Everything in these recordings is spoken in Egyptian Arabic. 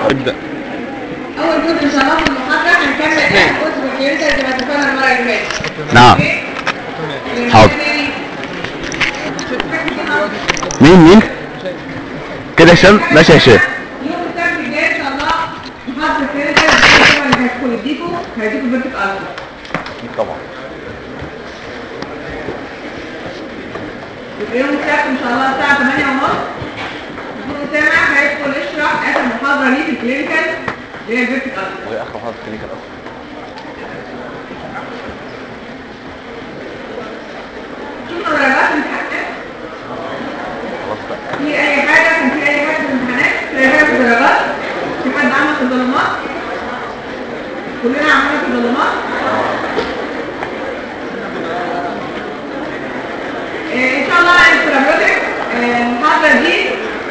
ابدأ اول جزء ان شاء الله في المحاضره هنكمل اخر جزء في الكلينيكال زي ما اتفقنا المره اللي فاتت نعم أوكي؟ حاضر. مين مين كده هشام ماشي يا هشام يوم السبت الجاي ان شاء الله محاضره الكلينيكال اللي هتكون يديكوا هيديكوا فيرتيك الفا طبعا يبقى يوم السبت ان شاء الله الساعه 8 ونص دكتور سامع هيدخل يشرح اخر محاضره ليه في الكلينيكال اللي هي الفيرتيك الفا وهي اخر محاضرة كلينيكال اصلا شوفوا درجات الامتحانات خلاص بقى في اي حاجه كان في اي حاجه في الامتحانات في اي حاجه في الدرجات في حد عمل تظلمات كلنا عملنا تظلمات آه، ان شاء الله الثيرابيوتك المحاضره دي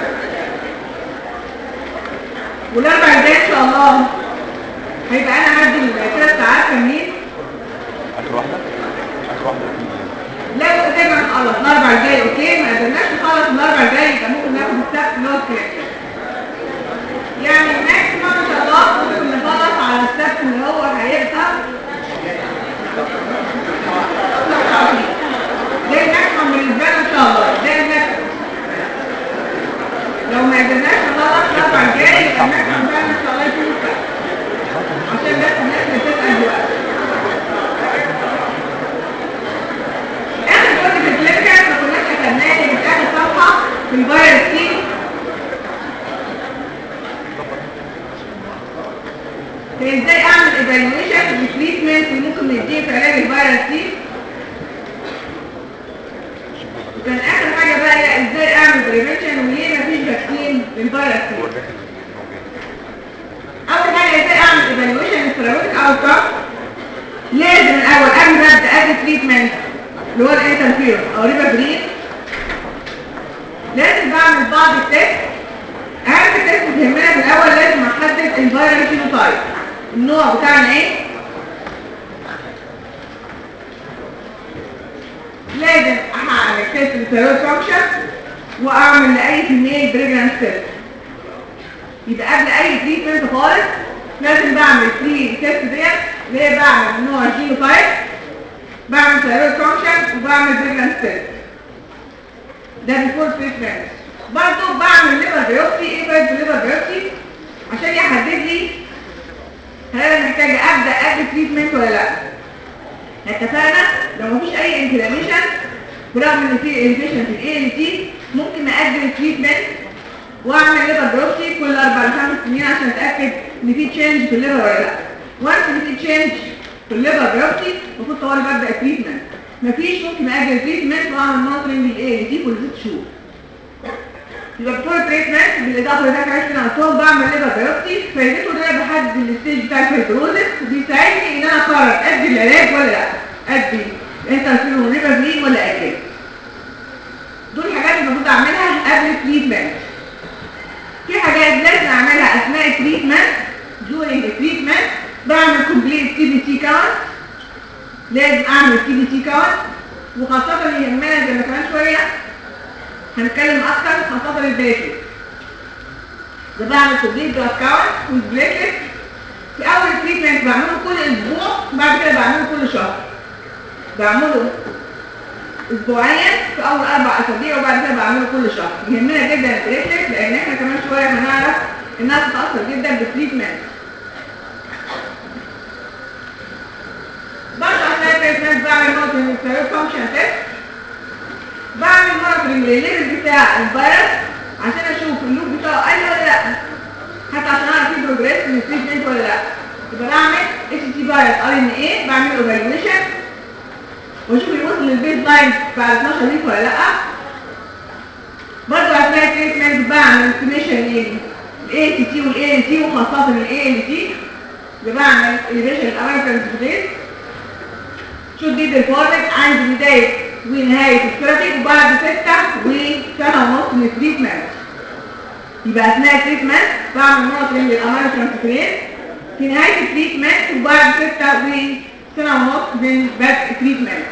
والاربع الجاي ان شاء الله هيبقى انا هدي الثلاث ساعات كاملين اخر واحدة اخر واحدة لا قدرنا نخلص الاربع الجاي اوكي ما قدرناش نخلص الاربع الجاي يبقى ممكن ناخد السبت اللي هو الكلام يعني ماكسيموم ان شاء الله ممكن نخلص على السبت اللي هو هيبقى ده الماكسيموم بالنسبه لنا ان شاء الله ده الماكسيموم لو ما قدرناش نخلص الاربع الجاي يبقى الماكسيموم بتاعنا ان شاء الله يكون السبت عشان بس الناس اللي بتسال دلوقتي اخر جزء في الكلينيكال ما كناش اخدناه اللي في اخر صفحه في الفيروس سي كان ازاي اعمل ايفالويشن للتريتمنت اللي ممكن نديه في علاج الفيروس سي كان اخر حاجه بقى هي ازاي اعمل بريفنشن وليه مفيش فاكسين للفيروس سي اول حاجه ازاي اعمل ايفالويشن للثيرابيوتيك اوتكم لازم الاول قبل ما ابدا ادي تريتمنت اللي هو الانترفيرون او ريبافرين لازم بعمل بعض التست اهم تيست تهمنا في الاول لازم احدد الفيرال فينوتايب النوع بتاعنا ايه لازم اعمل تيست للثيرويد فانكشن واعمل لاي فيميل بريجنانس تيست يبقى قبل اي تريتمنت خالص لازم بعمل فري تيست ديت اللي هي بعمل نوع جينوتايب بعمل ثيرويد فانكشن وبعمل بريجنانس تيست ده بيفور تريتمنت برضه بعمل ليفر بيوبسي ايه بقى الليفر بيوبسي عشان يحدد لي هل انا محتاجه ابدا ادي تريتمنت ولا لا اتفقنا لو مفيش اي انفلاميشن برغم ان في انفيشن في الاي ال تي ممكن اجل التريتمنت واعمل ليفر بيوبسي كل اربع لخمس سنين عشان اتاكد ان في تشينج في الليفر ولا لا وانس ان في تشينج في الليفر بيوبسي المفروض طوالي ببدا التريتمنت مفيش ممكن اجل التريتمنت واعمل مونترنج للاي ال تي كل ست شهور يبقى بتوع التريتمنت بالاضافه لده كمان انا قلتهم بعمل ليفر بيوبسي فايدته ان انا بحدد الستيج بتاع الفيبروزس وبيساعدني ان انا اقرر ادي العلاج ولا لا ادي انترفيرون ريبافلين ولا اجل دول حاجات المفروض اعملها قبل التريتمنت في حاجات لازم اعملها اثناء التريتمنت during التريتمنت بعمل كومبليت تي بي تي كاونت لازم اعمل تي بي تي كاونت وخاصه اللي يهمنا زي ما كمان شويه هنتكلم اكتر خاصه البليتلت ده بعمل كومبليت بلاد كاونت والبليتلت في اول تريتمنت بعمله كل اسبوع بعد كده بعمله كل شهر بعمله اسبوعيا في اول اربع اسابيع وبعد كده بعمله كل شهر يهمنا جدا البليتلت لان احنا كمان شويه هنعرف انها بتتاثر جدا بالتريتمنت برضه عشان التريتمنت بعمل مونترنج فانكشن تيست بعمل مونترنج للليفل بتاع الفيروس عشان اشوف اللوب بتاعه قل ولا لا حتى عشان اعرف في بروجريس من التريتمنت ولا لا يبقى بعمل اتش تي فيروس ار ان ايه بعمل ايفالويشن واشوف يوصل للبيز لاين بعد 12 ويك ولا لا برضه اثناء التريتمنت بعمل استيميشن للاي تي تي والاي ال تي وخاصه الاي ال تي بعمل اليفيشن الامريكان سبيس should be performed عند بداية ونهاية الثيرابي وبعد ستة وسنة ونص من التريتمنت يبقى أثناء التريتمنت بعمل مونترنج للأمريكان سبيس في نهاية التريتمنت وبعد ستة وسنة ونص من بدء التريتمنت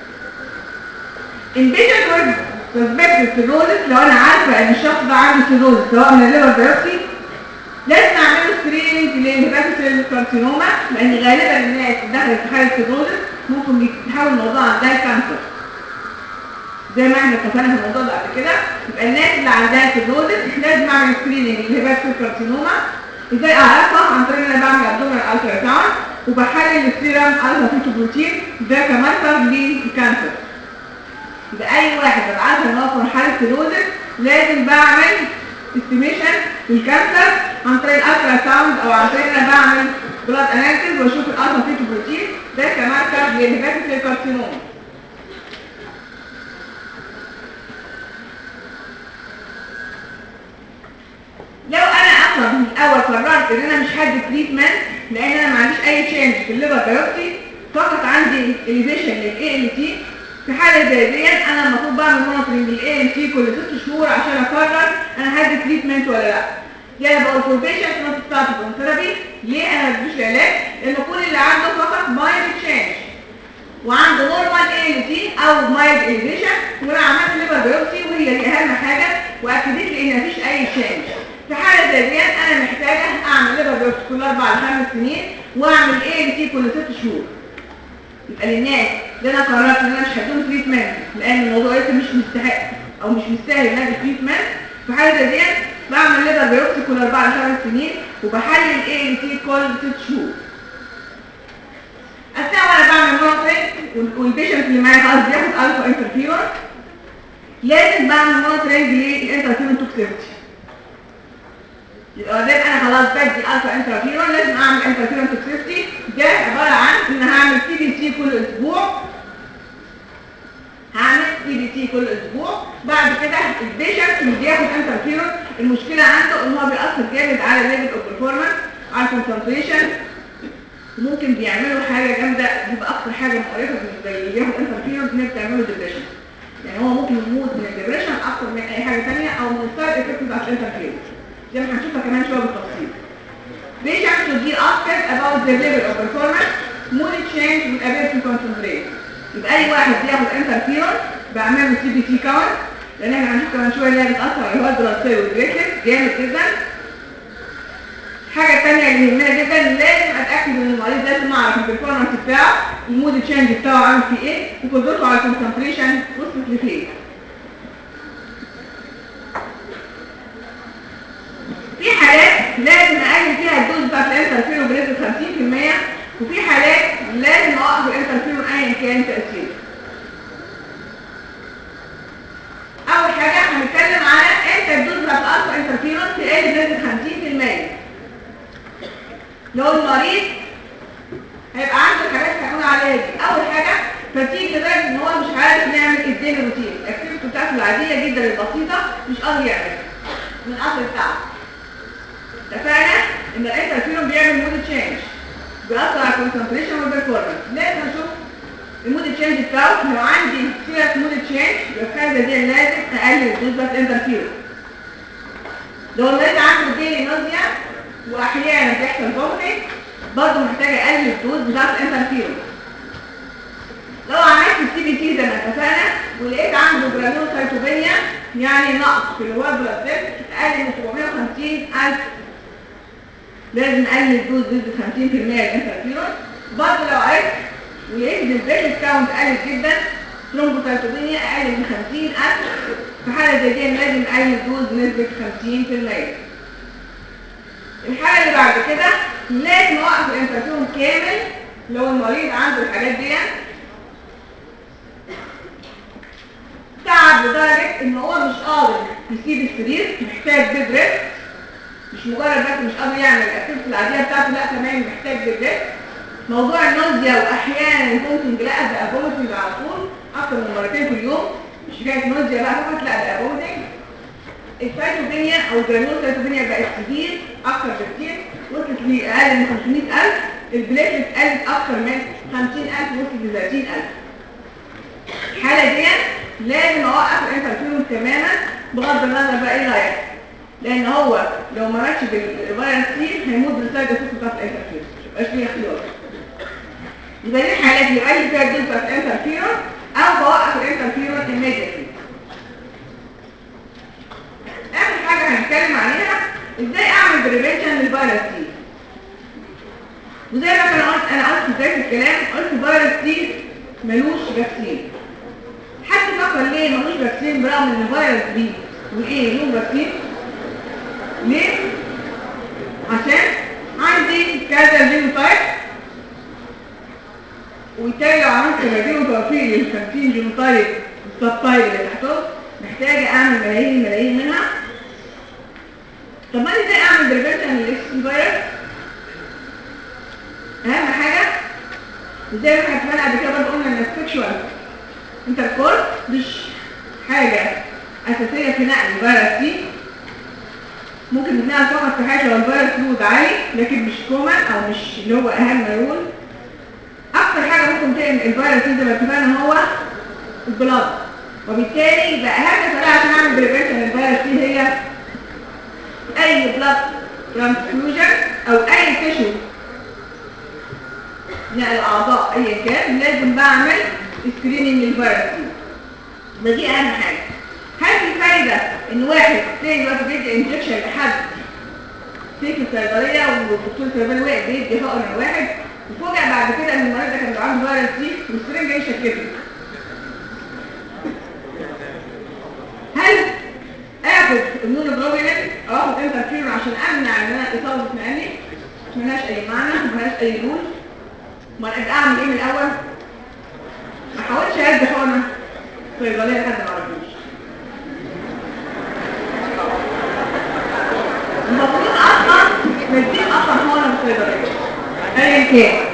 In patient with suspected cirrhosis لو أنا عارفة إن الشخص ده عنده cirrhosis سواء من الليفر biopsy لازم اعمله سكريننج للهيباتوسيل كارسينوما لان غالبا الناس اللي دخلت في حاله سيروزس ممكن يتحول الموضوع عندها كانسر زي ما احنا اتفقنا في الموضوع ده قبل كده يبقى الناس اللي عندها سيروزس لازم اعمل سكريننج للهيباتوسيل كارسينوما ازاي اعرفها عن طريق ان انا بعمل ابدومينال الترا ساوند وبحلل السيرم الفا فيتوبروتين ده كماركر للكانسر يبقى اي واحد ببقى عارفه ان هو في مرحله سيروزس لازم بعمل استيميشن للكانسر عن طريق الالترا ساوند او عن طريق ان انا بعمل بلاد اناليسيس واشوف الالفا فيتوبروتين ده كماركر للهيباتوسيل كارسينوما لو انا اصلا من الاول قررت ان انا مش هدي تريتمنت لان انا ما عنديش اي تشينج في الليفر بايوبسي فقط عندي اليفيشن للاي ال تي في حاله زي دي انا المفروض بعمل مونيتورنج للاي ال تي كل ست شهور عشان اقرر انا هدي تريتمنت ولا لا دي انا بقول فور بيشنت نوت ستارت ثيرابي ليه انا ما بديش العلاج؟ لان كل اللي عنده فقط مايلد تشينج وعنده نورمال اي ال تي او مايلد اليفيشن وانا عملت ليفر بايوبسي وهي دي اهم حاجه واكدت لي ان مفيش اي تشينج في حالة زي دي انا محتاجة اعمل ليفر بايوبسي كل اربع لخمس سنين واعمل اي ال تي كل ست شهور يبقى للناس اللي انا قررت ان انا مش هديهم تريتمنت لان الموضوع لسه مش مستحق او مش مستاهل ان ادي تريتمنت في حالة زي دي بعمل ليفر بايوبسي كل اربع لخمس سنين وبحلل اي ال تي كل ست شهور اثناء وانا بعمل مونيتورنج والبيشنت اللي معايا خلاص بياخد الفا انترفيرون لازم بعمل مونيتورنج للانترفيرون توكسيستي يبقى ده انا خلاص بدي الفا انترفيرون لازم اعمل انترفيرون توكسيستي ده عباره عن ان هعمل سي بي سي كل اسبوع هعمل سي بي سي كل اسبوع بعد كده البيشنت اللي بياخد انترفيرون المشكله عنده ان هو بيأثر جامد على الليفل اوف بيرفورمانس على الكونسنتريشن ممكن بيعملوا حاجه جامده بتبقى اكتر حاجه مقرفه بالنسبه للي بياخد انترفيرون ان هي بتعمله ديبريشن يعني هو ممكن يموت من الديبريشن اكتر من اي حاجه ثانيه او من السايد افكت بتاعت الانترفيرون زي ما هنشوفها كمان شويه بالتفصيل. Patients should be asked about the level of performance, mood change with ability to concentrate. يبقى اي واحد بياخد انترفيرون بعمل له سي بي تي كاونت لان احنا هنشوف كمان شويه اللي هي بتاثر على الهارد بلاد سيل والبليتلت جامد جدا. الحاجه الثانيه اللي يهمنا جدا لازم اتاكد ان المريض لازم اعرف البرفورمانس بتاعه المود تشينج بتاعه عامل فيه ايه وقدرته على الكونسنتريشن وصلت لفين. في حالات لازم اقلل فيها الدوز بتاعت الانترفيرون بنسبه 50% وفي حالات لازم اوقف الانترفيرون ايا كان تاثيره. اول حاجه هنتكلم على امتى الدوز بتاعت الالفا انترفيرون تقل بنسبه 50%. لو المريض هيبقى عنده الحاجات اللي هنقول عليها دي، اول حاجه فتيجي لدرجه ان هو مش عارف يعمل الديلي روتين، الاكتيفيتي بتاعته العاديه جدا البسيطه مش قادر يعملها من اصل التعب. اتفقنا ان الانترفيرون بيعمل مود تشينج بيأثر على الكونسنتريشن والبرفورمانس لازم اشوف المود تشينج بتاعه لو عندي سيريس مود تشينج يبقى في حاجه دي لازم اقلل الدوز بتاعت الانترفيرون لو المريض عنده ديلي نوزيا واحيانا بيحصل فوميتنج برضه محتاج اقلل الدوز بتاعت الانترفيرون لو عملت السي بي تي زي ما اتفقنا ولقيت عنده جرانول سايتوبينيا يعني نقص في الواد بلاد سيل اقل من 750000 لازم اقلل الدوز بنسبه 50% للانترفيرون برضه لو عرفت ولقيت ان البليت كاونت قلت جدا ثرومبوسايتوبينيا اقل من 50000 في حاله زي دي لازم اقلل الدوز بنسبه 50% الحاله اللي بعد كده لازم اوقف الانترفيرون كامل لو المريض عنده الحاجات دي تعب لدرجه ان هو مش قادر يسيب السرير محتاج بيد ريست مش مجرد بس مش قادر يعمل الاكتيفيتي العاديه بتاعته لا كمان محتاج بيد ريست موضوع النوزيا واحيانا الفومتنج لا بقى فومتنج على طول اكتر من مرتين في اليوم مش حكايه نوزيا بقى فقط لا بقى فومتنج السايتوبينيا او الجرانول سايتوبينيا بقت كتير اكتر بكتير وصلت لاقل من 500000 البليتلت قلت اكتر من 50000 وصلت ل 30000 الحاله دي لازم اوقف الانترفيرون تماما بغض النظر بقى ايه اللي هيحصل لان هو لو ما ماتش بالفيروس سي هيموت بالسايد افكت بتاعت الانترفيرون مش ليه اختيار يبقى دي الحالات اللي قال فيها الدوز بتاعت الانترفيرون او بوقف الانترفيرون immediately اخر حاجه هنتكلم عليها ازاي اعمل بريفنشن للفيروس سي وزي ما كان قلت انا قلت في بدايه الكلام قلت فيروس سي ملوش فاكسين حد فكر ليه ملوش فاكسين برغم ان الفيروس بي وايه له فاكسين ليه عشان عندي كذا جينوتايب وبالتالي لو عملت تباديل توفير لل 50 جينوتايب السب تايب اللي تحتهم محتاجه اعمل ملايين ملايين منها طب ما انا ازاي اعمل بريفنشن للاكس فيروس اهم حاجه وزي ما احنا اتفقنا قبل كده برضه قلنا ان السكشوال انتركورس مش حاجه اساسيه في نقل الفيروس دي ممكن نتنقل فقط في حاجه لو الفيروس لود عالي لكن مش كومن او مش اللي هو اهم رول اكتر حاجه ممكن تنقل الفيروس دي زي ما اتفقنا هو البلاد وبالتالي يبقى اهم طريقه عشان اعمل بريفنشن للفيروس دي هي اي بلاد ترانسفيوجن او اي تشو نقل اعضاء ايا كان لازم بعمل سكريننج للفيروس دي دي اهم حاجه هل في فايده ان واحد زي دلوقتي بيدي انجكشن لحد في الصيدليه والدكتور الصيدلي واقف بيدي حقن لواحد وفوجئ بعد كده ان المريض ده كان عنده فيروس دي والسرنجه يشككه هل اخد النونوجلوبولين او اخد انترفيرون عشان امنع ان انا اصابه تنقلني ملهاش اي معنى ملهاش اي رول ما انا اعمل ايه من الاول ما حاولش ادي حقنه صيدليه لحد ما اعرفوش المفروض اصلا بديك اصلا حقنه في الصيدليه ايا كان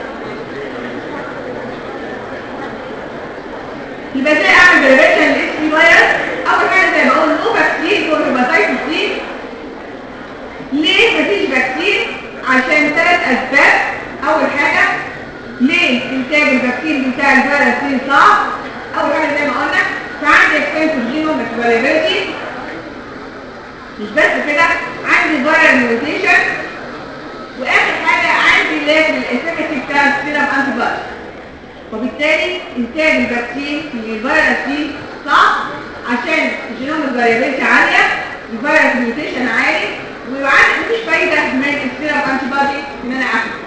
يبقى ازاي اعمل بريفنشن للاس بي فيروس اول حاجه زي ما بقول نو فاكسين فور هيباتايتس سي ليه مفيش فاكسين عشان ثلاث اسباب اول حاجه ليه انتاج الفاكسين بتاع الفيروس سي صعب اول حاجه زي ما قلنا فعندي اكسبنسيف جينوم فاريبيلتي مش بس كده عندي فيرال ميوتيشن واخر حاجه عندي لاك للافكتي بتاع السيرم انتي بودي وبالتالي انتاج الفاكسين للفيروس دي صعب عشان الجينوم الفاريبيلتي عاليه الفيروس ميوتيشن عالي وعندي مفيش فايده من السيرم انتي بودي ان انا اخده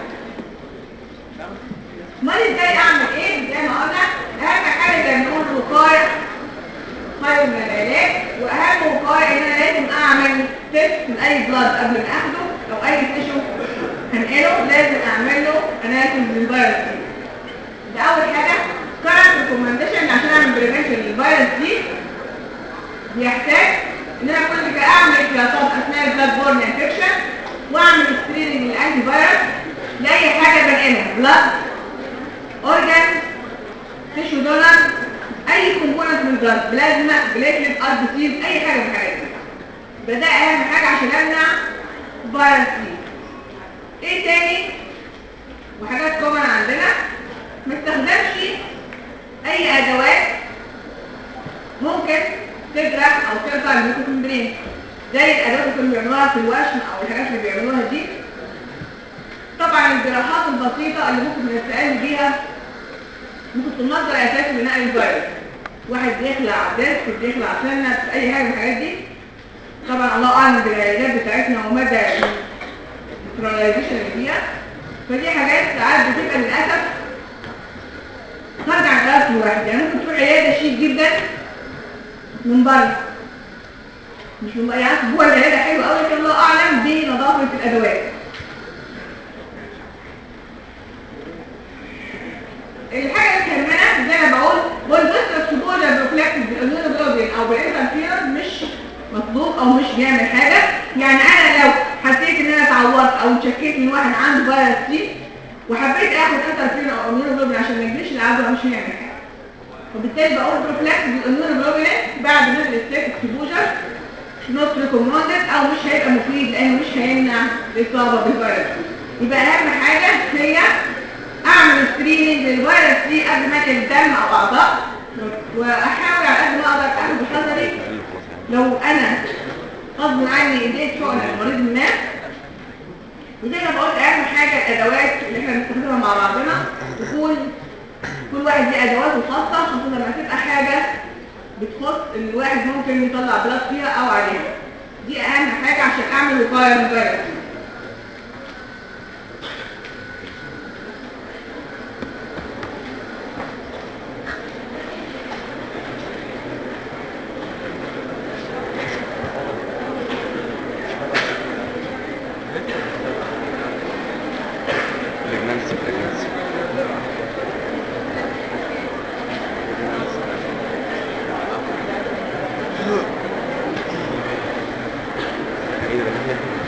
امال ازاي اعمل ايه زي ما قلنا اهم حاجه زي ما نقول وقايه خير من العلاج واهم وقايه ان انا لازم اعمل تيست من اي بلاد قبل ما اخده او اي تيشو هنقله لازم اعمل له اناليسيس للفيروس دي ده اول حاجه كارنت ريكومنديشن عشان اعمل بريفنشن للفيروس دي بيحتاج ان انا كل كده اعمل احتياطات اثناء البلاد بورن انفكشن واعمل سكريننج للانتي فيروس لاي حاجه بنقلها بلاد اورجان تيشو دونر اي كومبوننت من البلاد بلازما بليتلت ار بي سيز اي حاجه من الحاجات دي يبقى ده اهم حاجه عشان امنع فيروس دي ايه تاني وحاجات كومن عندنا ما استخدمش اي ادوات ممكن تجرح او تقطع الميكروفيمبرين زي الادوات اللي بيعملوها في الوشم او الحاجات اللي بيعملوها دي طبعا الجراحات البسيطه اللي ممكن نستقل بيها ممكن تنظر اساسي لنقل الفيروس واحد بيخلع ديسك بيخلع سنه اي حاجه من الحاجات دي طبعا الله اعلم بالعلاجات بتاعتنا ومدى النيوتراليزيشن اللي فيها فدي حاجات ساعات بتبقى للاسف خارجه عن ارادة الواحد يعني ممكن تروح عياده شيك جدا من بره مش من بره يعني جوه العياده حلوه قوي لكن الله اعلم بنظافه الادوات الحاجه اللي تهمنا زي ما بقول والبوستر اكسبوجر بروفلاكتيف بالاميونوجلوبين او بالانترفيرنس مش مطلوب او مش بيعمل حاجه يعني انا لو حسيت ان انا اتعورت او شكيت من واحد عنده فيروس سي وحبيت اخد انترفيرن او اميونوجلوبين عشان ما يجيش العدوى مش هيعمل حاجه وبالتالي بقول بروفلاكتيف بالاميونوجلوبين بعد نزل الستيك اكسبوجر نوت ريكومندد او مش هيبقى مفيد لانه مش هيمنع الاصابه بالفيروس يبقى اهم حاجه هي اعمل سكريننج للفيروس دي قبل ما انقل دم او اعضاء واحاول على قد ما اقدر اخد بحذري لو انا غصب عني اديت حقنه لمريض ما وزي ما بقولت اهم حاجه الادوات اللي احنا بنستخدمها مع بعضنا تكون كل واحد ليه ادواته الخاصه خاصه لما تبقى حاجه بتخص الواحد ممكن يطلع بلاد فيها او عليها دي اهم حاجه عشان اعمل وقايه من الفيروس بريجنانسي بريجنانسي ايه ده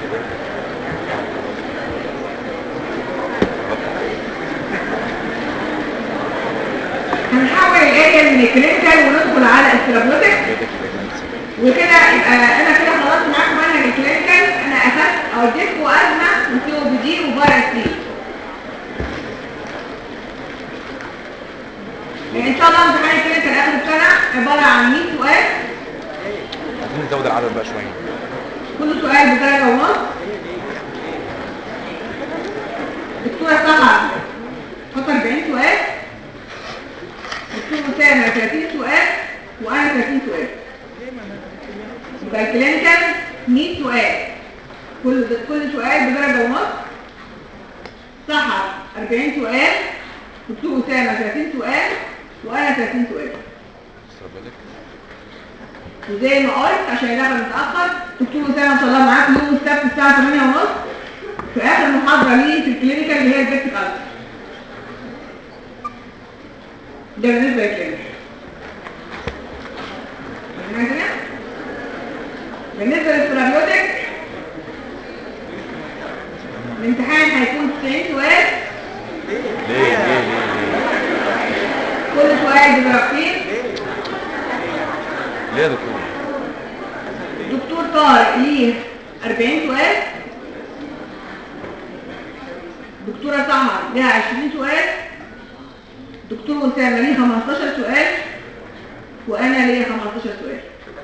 هنحول الاريا من الكلينيكال وندخل على الثيرابيوتيك وكده يبقى انا كده خلصت معاكم منهج الكلينيكال انا اخدت اوديتكم ازمه وسي او بي دي وفيروس سي ان شاء الله امتحان الكلينيكال اخر السنه عباره عن 100 سؤال عايزين نزود العدد بقى شويه كل سؤال بدرجه ونص دكتوره طه حط 40 سؤال دكتور اسامه 30 سؤال وانا 30 سؤال يبقى الكلينيكال 100 سؤال كل كل سؤال بدرجه ونص صح 40 سؤال دكتور اسامه 30 سؤال وانا 30 سؤال وزي ما قلت عشان يدخل متاخر دكتور اسامه ان شاء الله معاكم يوم السبت الساعه 8 ونص في اخر محاضره ليه في الكلينيكال اللي هي البيت الالتر ده بالنسبه للكلينيكال فاهمين كده؟ بالنسبه للثيرابيوتيك الامتحان هيكون 90 سؤال ليه ليه ليه كل سؤال بدرجتين ليه يا دكتور دكتور طارق ليه 40 سؤال دكتورة سهر ليها 20 سؤال دكتور أسامة ليه 15 سؤال وأنا ليا 15 سؤال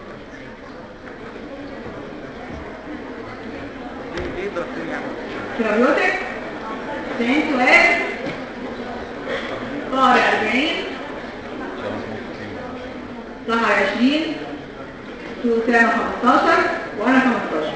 ترابيوتك 90 سؤال طارق 40 سهر 20 دكتور أسامة 15 وأنا 15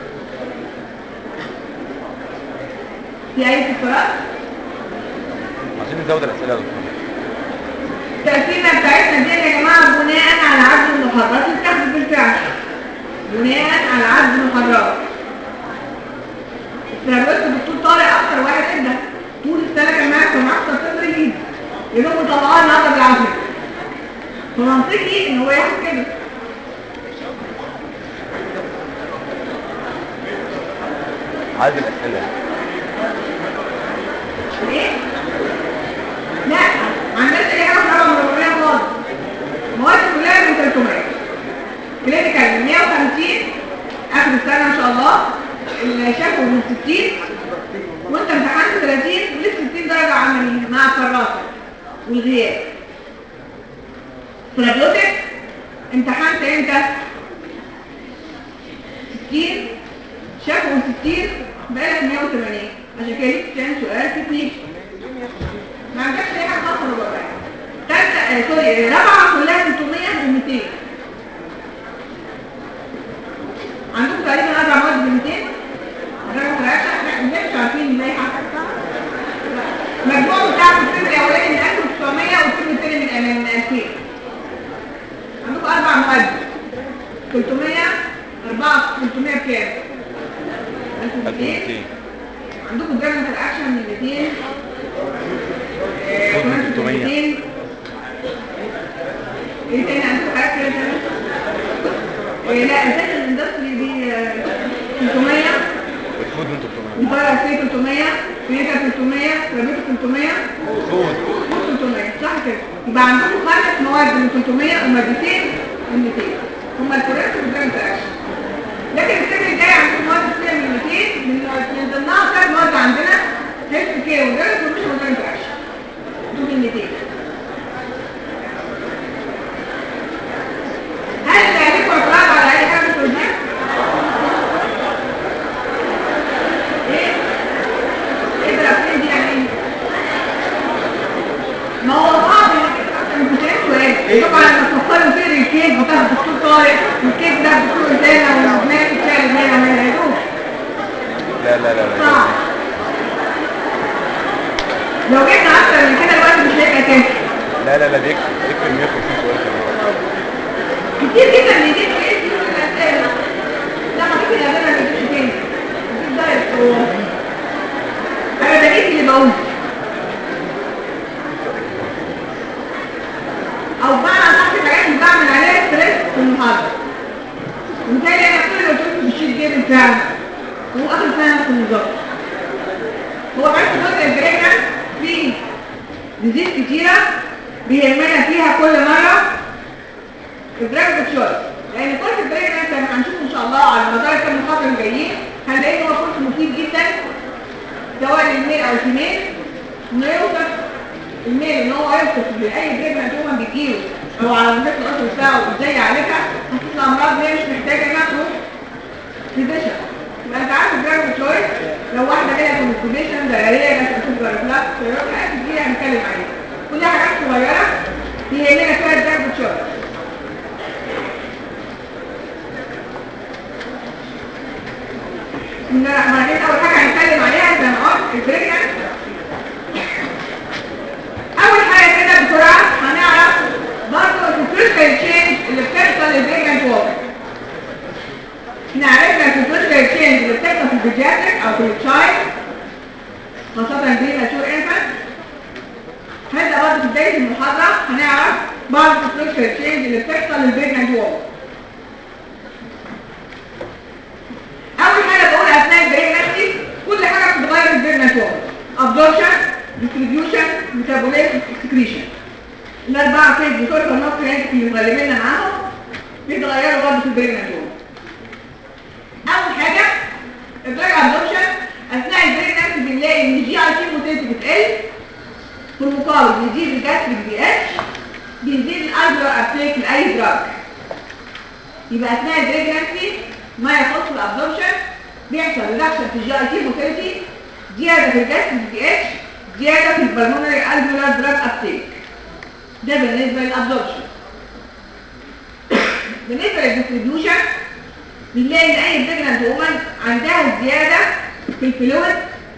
في أي استفسارات؟ عايزين نزود الاسئله يا دكتور التقسيمة بتاعتنا دي يا جماعة بناء على عدد المحاضرات اللي بتاخد بالفعل بناء على عدد المحاضرات السيرابيوت الدكتور طارق أكتر واحد ادى طول السنة كان معاك كان معاك صفر رجلين يا دوب مطلعاه النهارده بالعافية فمنطقي إن هو ياخد كده عدد الاسئله ايه؟ لا ما عندناش اي حاجه في الرقم الرباعي خالص المواد كلها من 300 كلينيكال من 150 اخر السنه ان شاء الله الشفوي من 60 وانت امتحنت 30 ولسه 60 درجه عملي مع الكراسه والغياب ثيرابيوتك امتحنت امتى؟ 60 شافوا 60 بقالك 180 عشان كده ليك 90 سؤال في اتنين ما عندكش اي حاجه خاصه بالرباعي تالتة آه سوري رابعه كلها 300 و200 عندكم تقريبا اربع مواد ب 200 رقم ثلاثة احنا مش عارفين نلاقي حاجه المجموع بتاعكم الترم الاولاني من 1900 والترم الثاني من من 2000 عندكم اربع مواد 300 4 300 بكام؟ 1200 1200 عندكم جامعة الأكشن من 200 خد من 300. 200 ايه تاني عندكم حاجة كده تاني؟ إيه لا اساس الاندستري دي آه، 300 الفود من 300 الفاير سي 300 فيتا 300 رابيتا 300 فود 300 صح كده يبقى عندكم خمس مواد من 300 ومادتين من 200 هما الكوريكت والجامعة الأكشن لكن السنة الجاية عندكم مواد كتير من 200 من من ضمنها ثلاث مواد عندنا هيلث كير وجامعة كوريكت وجامعة أكشن دول من 200 هل عليكم اعتراض على أي حاجة في التوزيع؟ ايه؟ ايه ده دي يعني ايه؟ ما هو صعب انك انت مش سؤال طبعا لما تفكروا فيه الكيك بتاع الدكتور طارق والكيك ده الدكتور اسامه لا لا لا لا صعب لو جبنا اكتر من كده الوقت مش هيبقى كافي لا لا لا بيكتب بيكتب 150 سؤال كمان كتير جدا بيجيب في اسم الاسئله لا ما ممكن يقابلنا ما يجيبش تاني يجيب دايركت هو انا بجيب اللي بقوله او بعمل تحت الحاجات اللي بعمل عليها ستريس في المحاضره وبالتالي انا كل اللي قلت لكم في الشيت جيم بتاعنا هو اخر سنه في النظام هو بس جزء البريكه فيه ديزيز كتيره بيهمنا فيها كل مره الدراج تشويس لان كورس البريك ده زي ما هنشوف ان شاء الله على مدار الكام محاضره الجايين هنلاقي ان هو كورس مفيد جدا سواء للميل او الفيميل انه يوصف الميل ان هو يوصف لاي بريجننت وومن بتجيله او على مدار الاسر بتاعه ازاي يعالجها خصوصا الامراض اللي هي مش محتاجه انها تروح فيزيشن يبقى انت عارف الدراج تشويس لو واحده جايه كونستيبيشن دايريه جات سوبر ريفلاكس حاجات كتير هنتكلم عليها كلها حاجات صغيره يهمنا فيها الدراج تشويس بسم الله الرحمن الرحيم اول حاجه هنتكلم عليها زي ما قلت البريجننت اول حاجه كده بسرعه هنعرف برضه الفيزيكال تشينج اللي بتحصل للبريجننت وومن احنا عرفنا الفيزيكال تشينج اللي بتحصل في البيجاتريك او في التشايلد خاصه دي ماتور انفانت هنبدا برضه في بدايه المحاضره هنعرف بعض الفيزيكال تشينج اللي بتحصل للبريجننت وومن اول حاجه بقول اثناء البريجنسي كل حاجه بتتغير في البريجننت وومن ابزوربشن ديستريبيوشن ميتابوليزم اكسكريشن الاربعه فيز بتوع النص اللي مغلبيننا معاهم بيتغيروا برضه في البريجننت وومن اول حاجه الدراج ابزوربشن اثناء البريجنسي بنلاقي ان الجي اي تي موتيلتي بتقل في المقابل بيزيد الجاستريك بي اتش بيزيد الايبرا ابتيك لاي دراج يبقى اثناء البريجنسي ما يخص الابزوربشن بيحصل ريدكشن في الجي اي تي موتيلتي زياده في الجاستريك بي اتش زياده في البلمونري الفيولار دراج ابتيك ده بالنسبه للابزوربشن بالنسبه للديستريبيوشن بنلاقي ان اي بريجننت وومن عندها زياده في الفلويد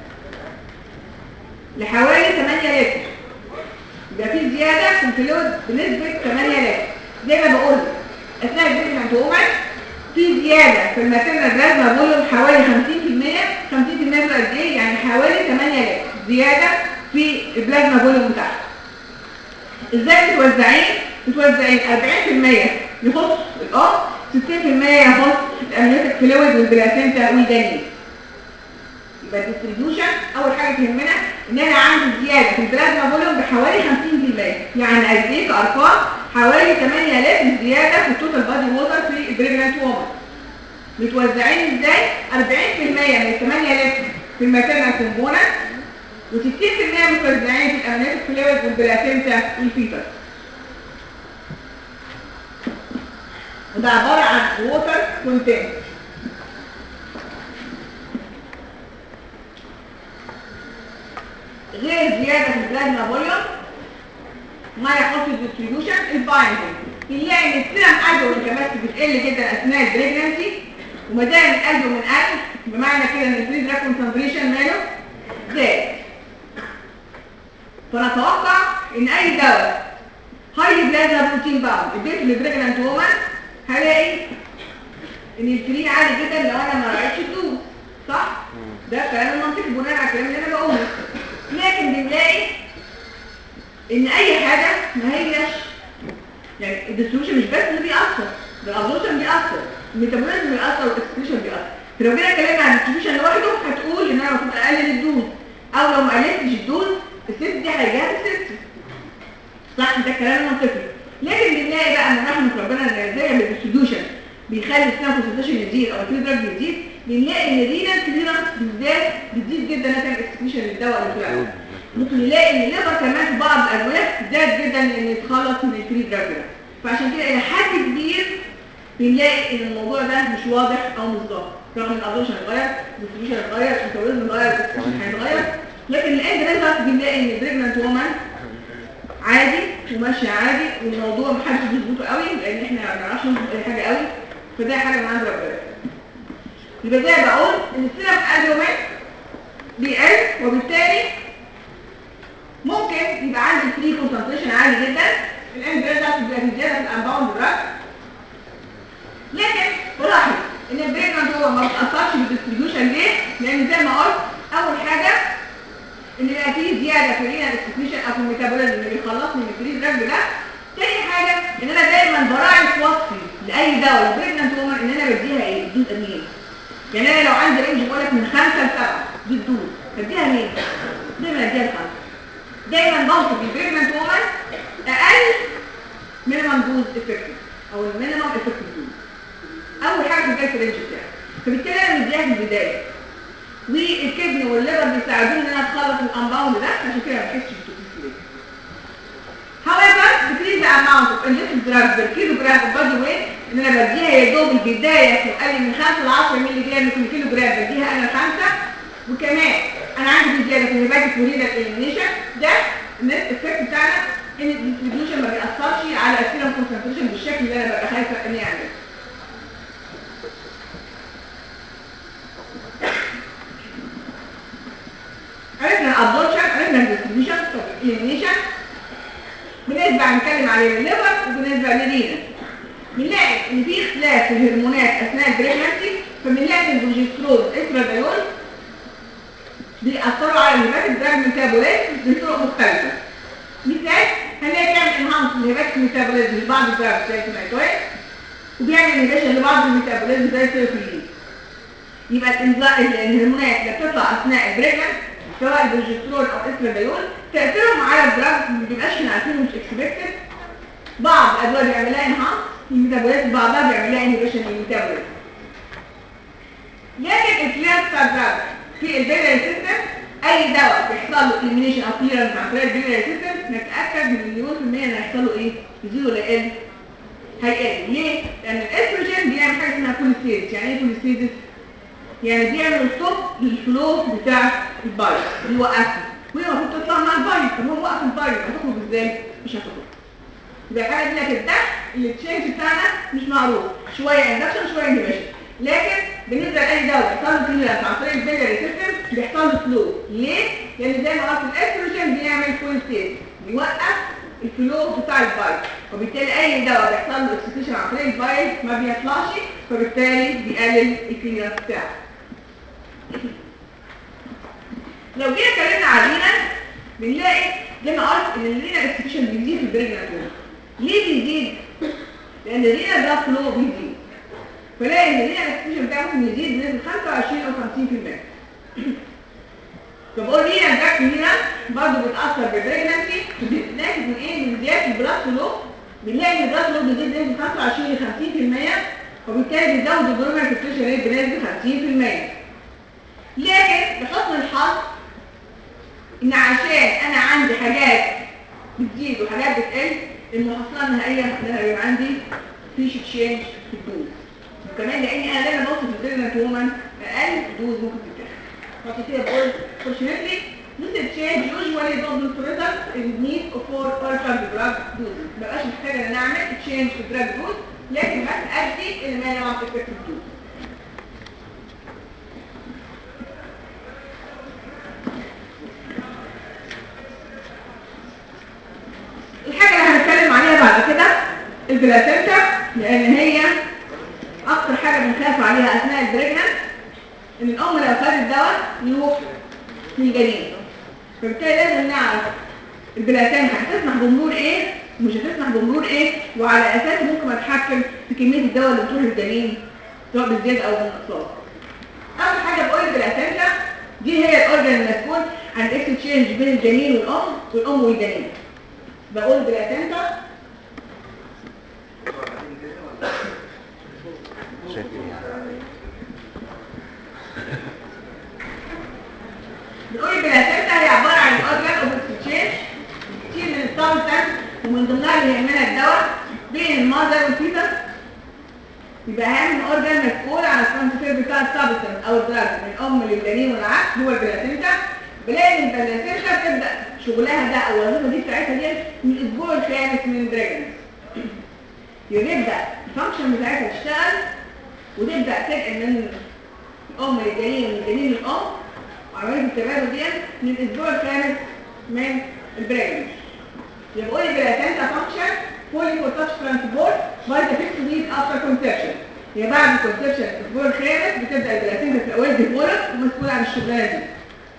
لحوالي 8 لتر يبقى في زياده في الفلويد بنسبه 8 لتر زي ما بقول اثناء البريجننت وومن في زيادة في الماتيرنال بلازما فوليوم حوالي 50% 50% دول قد ايه؟ يعني حوالي 8 لتر زيادة في البلازما فوليوم بتاعها. ازاي متوزعين؟ متوزعين 40% يخص الام 60% يخص الامنيوتيك فلويد والبلاسينتا والجنين. يبقى الديستريبيوشن اول حاجه تهمنا ان انا عندي زياده في البلازما فوليوم بحوالي 50% يعني قد ايه كارقام حوالي 8 لتر زياده في التوتال بادي ووتر في البريجننت وومن متوزعين ازاي 40% من ال 8 لتر في الماتيرنال كومبوننت و60% متوزعين في الامنيوتيك فلويد والبلاسينتا والفيتر وده عباره عن ووتر كونتنت غير زيادة في البلازما فوليوم ما يخص الديستريبيوشن البايندنج بنلاقي ان السيرم البومين كباستي بتقل جدا اثناء البريجنسي وما دام الالبومين قل بمعنى كده ان الفري دراج كونسنتريشن ماله زاد فنتوقع ان اي دواء هاي بلازما بروتين باوند اديته للبريجننت وومن هلاقي ان الفري عالي جدا لو انا ما راعيتش الدوز صح؟ ده الكلام المنطقي بناء على الكلام اللي انا بقوله لكن بنلاقي ان اي حاجة ما هيش يعني الديستريبيوشن مش بس اللي بيأثر ده الابزوربشن بيأثر الميتابوليزم بيأثر والاكسكريشن بيأثر فلو جينا اتكلمنا عن الديستريبيوشن لوحده هتقول ان انا المفروض اقلل الدوز او لو ما قللتش الدوز الست دي هيجيها الست صح ده الكلام المنطقي لكن بنلاقي بقى من رحمه ربنا ان زي ما الديستريبيوشن بيخلي السنه كونسنتريشن يزيد او الفري دراج يزيد بنلاقي ان الرينال كليرنس بالذات بتزيد جدا نتائج اكسكريشن للدواء اللي طلع ممكن نلاقي ان الليفر كمان في بعض الادويه زاد جدا ان يتخلص من الفري دراج ده فعشان كده الى حد كبير بنلاقي ان الموضوع ده مش واضح او مش ظاهر رغم ان الابزوربشن هيتغير الديستريبيوشن هيتغير الميتابوليزم هيتغير الاكسكريشن هيتغير لكن الاند ريزلت بنلاقي ان البريجننت وومن عادي وماشيه عادي والموضوع محدش بيظبطه قوي لان احنا ما بنعرفش نظبط اي حاجه قوي فده حاجه من عند ربنا يبقى زي ما بقول ان السيرم البومين بيقل وبالتالي ممكن يبقى عندي فري كونسنتريشن عالي جدا الان ده بيبقى في زياده في الانباوند دراج لكن بلاحظ ان البريجنانت هو ما بتاثرش بالديستريبيوشن ليه؟ لان زي ما قلت اول حاجه ان يبقى فيه زياده في الرينال اكسكريشن او في الميتابوليزم اللي بيخلصني من الفري دراج ده تاني حاجه ان انا دايما براعي في وصفي لاي دواء البريجنانت وومن ان انا بديها ايه؟ دوز امين يعني انا لو عندي رينج بقول لك من 5 ل 7 دي الدوز بديها مين؟ دايما اديها الخمسه دايما بوصف البريجنانت وومن اقل مينيمم دوز افكتيف او المينيمم افكتيف دوز اول حاجه في بدايه الرينج بتاعي فبالتالي انا مديها في البدايه والكدني والليفر بيساعدوني ان انا اتخلص من الانباوند ده عشان كده ما بحسش بالتوكسيك However, decrease the amount of injected drug per kilogram of body weight ان انا بديها يا دوب البدايه لو قال لي من 5 ل 10 مللي جرام في الكيلو جرام بديها انا 5 وكمان انا عندي زياده في الهيباتيك ورينال اليمينيشن ده النت افكت بتاعنا ان الديستريبيوشن ما بيأثرش على السيرم كونسنتريشن بالشكل اللي انا ببقى خايفه ان يعمل عرفنا الابزوربشن عرفنا الديستريبيوشن طب الاليمينيشن بالنسبه هنتكلم عليه الليفر وبالنسبه للرينال بنلاقي ان في اختلاف في الهرمونات اثناء البريجنسي فبنلاقي ان البروجسترون والاستراديول بيأثروا على الهيباتيك دراج ميتابوليزم بطرق مختلفه مثال هنلاقي بيعمل انهانس للهيباتيك ميتابوليزم لبعض الدراج زي السينايتوين وبيعمل انهيبيشن لبعض الميتابوليزم زي السيروتونين يبقى الإنزا- الهرمونات اللي بتطلع اثناء البريجنس سواء البروجسترون او الاستراديول تاثيرهم على الدراج ما بيبقاش احنا عارفينه مش اكسبكتد بعض الادويه بيعمل لها انهانس الميتابوليزم بعضها بيعمل لها انهيبيشن للميتابوليزم لكن الكليرنس بتاع الدراج في البيلاري سيستم اي دواء بيحصل له اليمينيشن او كليرنس عن طريق البيلاري سيستم نتاكد من مليون في الميه ان هيحصل له ايه؟ يزيد ولا يقل؟ هيقل ليه؟ لان الاستروجين بيعمل حاجه اسمها كوليستيزيس يعني ايه كوليستيزيس؟ يعني بيعمل ستوب للفلو بتاع البايل بيوقفه وهي المفروض تطلع مع البايل طب هو وقف البايل هتخرج ازاي؟ مش هتخرج يبقى الحاجه دي هتبدا التشينج بتاعنا مش معروف شويه اندكشن شويه انهبيشن لكن بالنسبه لاي دواء بيحصل له كليرنس عن طريق البيلاري سيستم بيحصل له فلو ليه؟ لان زي ما قلت الاستروجين بيعمل فول ستيت بيوقف الفلو بتاع البايل وبالتالي اي دواء بيحصل له اكسكريشن عن طريق البايل ما بيطلعش فبالتالي بيقلل الكليرنس بتاعه لو جينا اتكلمنا على الرينال بنلاقي زي ما قلت ان الرينال اكسكريشن بيزيد في البريجنال ليه بيزيد؟ لان الرينال ده فلو بيزيد فلاقي ان الرينال اكسكريشن بتاعه ممكن يزيد بنسبه 25 او 50% فبقول رينال ده هنا برضه بيتاثر بالبريجنسي بنتاكد من ايه؟ من زياده البلاد فلو بنلاقي ان البلاد فلو بيزيد بنسبه 25 ل 50% وبالتالي بيزود الجلوميرال فلتريشن ريت بنسبه 50% لكن بحسن الحظ ان عشان انا عندي حاجات بتزيد وحاجات بتقل المحصله النهائيه ان انا يبقى عندي فيش تشينج في الدوز وكمان لاني انا دايما بوصف البريجننت وومن اقل دوز ممكن تتاخد فعشان كده بقول fortunately this change usually doesn't result in need for further drug dosing مبقاش محتاجه ان انا اعمل change في drug dose لكن بس ادي المانيوال effective dose الحاجة اللي هنتكلم عليها بعد كده البلاسينتا لان هي اكتر حاجة بنخاف عليها اثناء البريجننت ان الام لو خدت دواء يروح للجنين فبالتالي لازم نعرف البلاسينتا هتسمح بمرور ايه ومش هتسمح بمرور ايه وعلى اساسه ممكن اتحكم في كمية الدواء اللي بتروح للجنين سواء بالزيادة او بالنقصان اول حاجة بقول البلاسينتا دي هي الاورجن المسؤول عن الاكستشينج بين الجنين والام والام والجنين بقول بلاتنتا شايف ايه؟ بنقول البلاتنتا هي عبارة عن اورجان اوف اكسشينج كتير من السبستانس ومن ضمنها اللي يهمنا الدواء بين المادر والفيتس يبقى اهم اورجان مسؤول عن الترانسفير بتاع السبستانس او الدراج من الام للجنين والعكس هو البلاتنتا بلاقي ان البلاتنتا تبدا شغلها ده او الوظيفه دي بتاعتها دي من الاسبوع الخامس من البريجنس يبقى يبدا الفانكشن بتاعتها تشتغل وتبدا تنقل من الام للجنين من الجنين للام عمليه التبادل دي من الاسبوع الخامس من البريجنسي يبقى لي بلاتنتا فانكشن فولي فور تاتش ترانسبورت باي ذا فيكس ويك افتر كونسبشن هي بعد الكونسبشن الاسبوع الخامس بتبدا البلاتنتا في الاول ديفولب ومسؤوله عن الشغلانه دي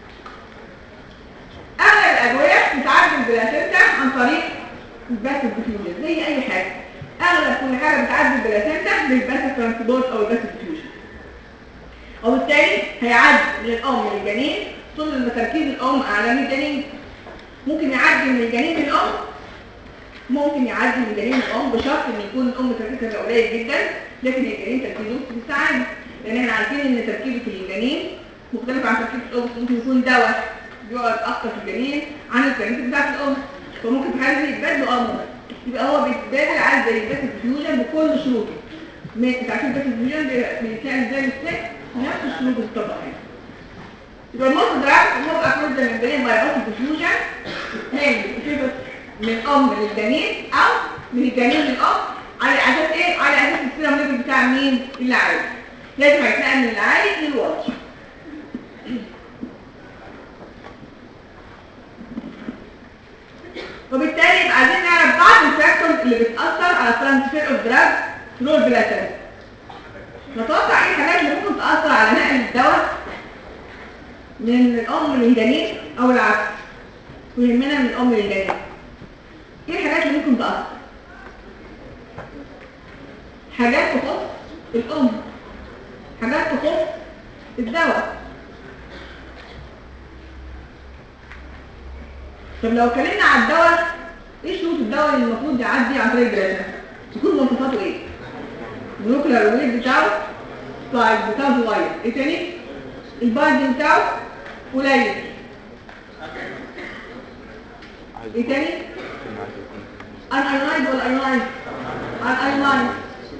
اغلب الادويه بتعدي البلاتنتا عن طريق الباث ديفيوجن زي اي حاجه اغلب كل حاجه بتعدي البلاتنتا بالباث ترانسبورت او الباث ديفيوجن وبالتالي هيعدي من الام للجنين طول ما تركيز الام اعلى من الجنين ممكن يعدي من الجنين للام ممكن يعدي من الجنين للام بشرط ان يكون الام تركيزها يبقى قليل جدا لكن الجنين تركيزه لسه عالي لان احنا عارفين ان تركيزه في الجنين مختلف عن تركيز الام ممكن يكون دواء بيقعد اكتر في الجنين عن التركيز بتاعت الام فممكن في حاله دي يتبادلوا امر يبقى هو بيتبادل على زي الباث ديفيوجن بكل شروطه من انت عارفين الباث ديفيوجن بيتعمل زي الستيك نفس الشروط بالطبع يعني يبقى الموت دراج الموت اكروز ده من بين بايباس ديفيوجن من صفه من ام للجنين او من الجنين للام على اساس ايه على اساس السيرم ليفل بتاع مين اللي عايز لازم هيتنقل من العالي للواطي وبالتالي يبقى عايزين نعرف بعض الفاكتورز اللي بتاثر على ترانسفير اوف دراج ثرو البلاتين نتوقع ايه الحاجات اللي ممكن تاثر على نقل الدواء من الام للجنين او العكس ويهمنا من الام للجنين ايه الحاجات اللي ممكن تاثر حاجات تخص الام حاجات تخص الدواء طب لو اتكلمنا على الدواء ايه شروط الدواء اللي المفروض يعدي عن طريق الجلسه تكون مواصفاته ايه المولكيولار ويت بتاعه سلايد بتاعه صغير ايه تاني البايندنج بتاعه قليل ايه تاني ان ايونايد ولا ايونايد ان ايونايد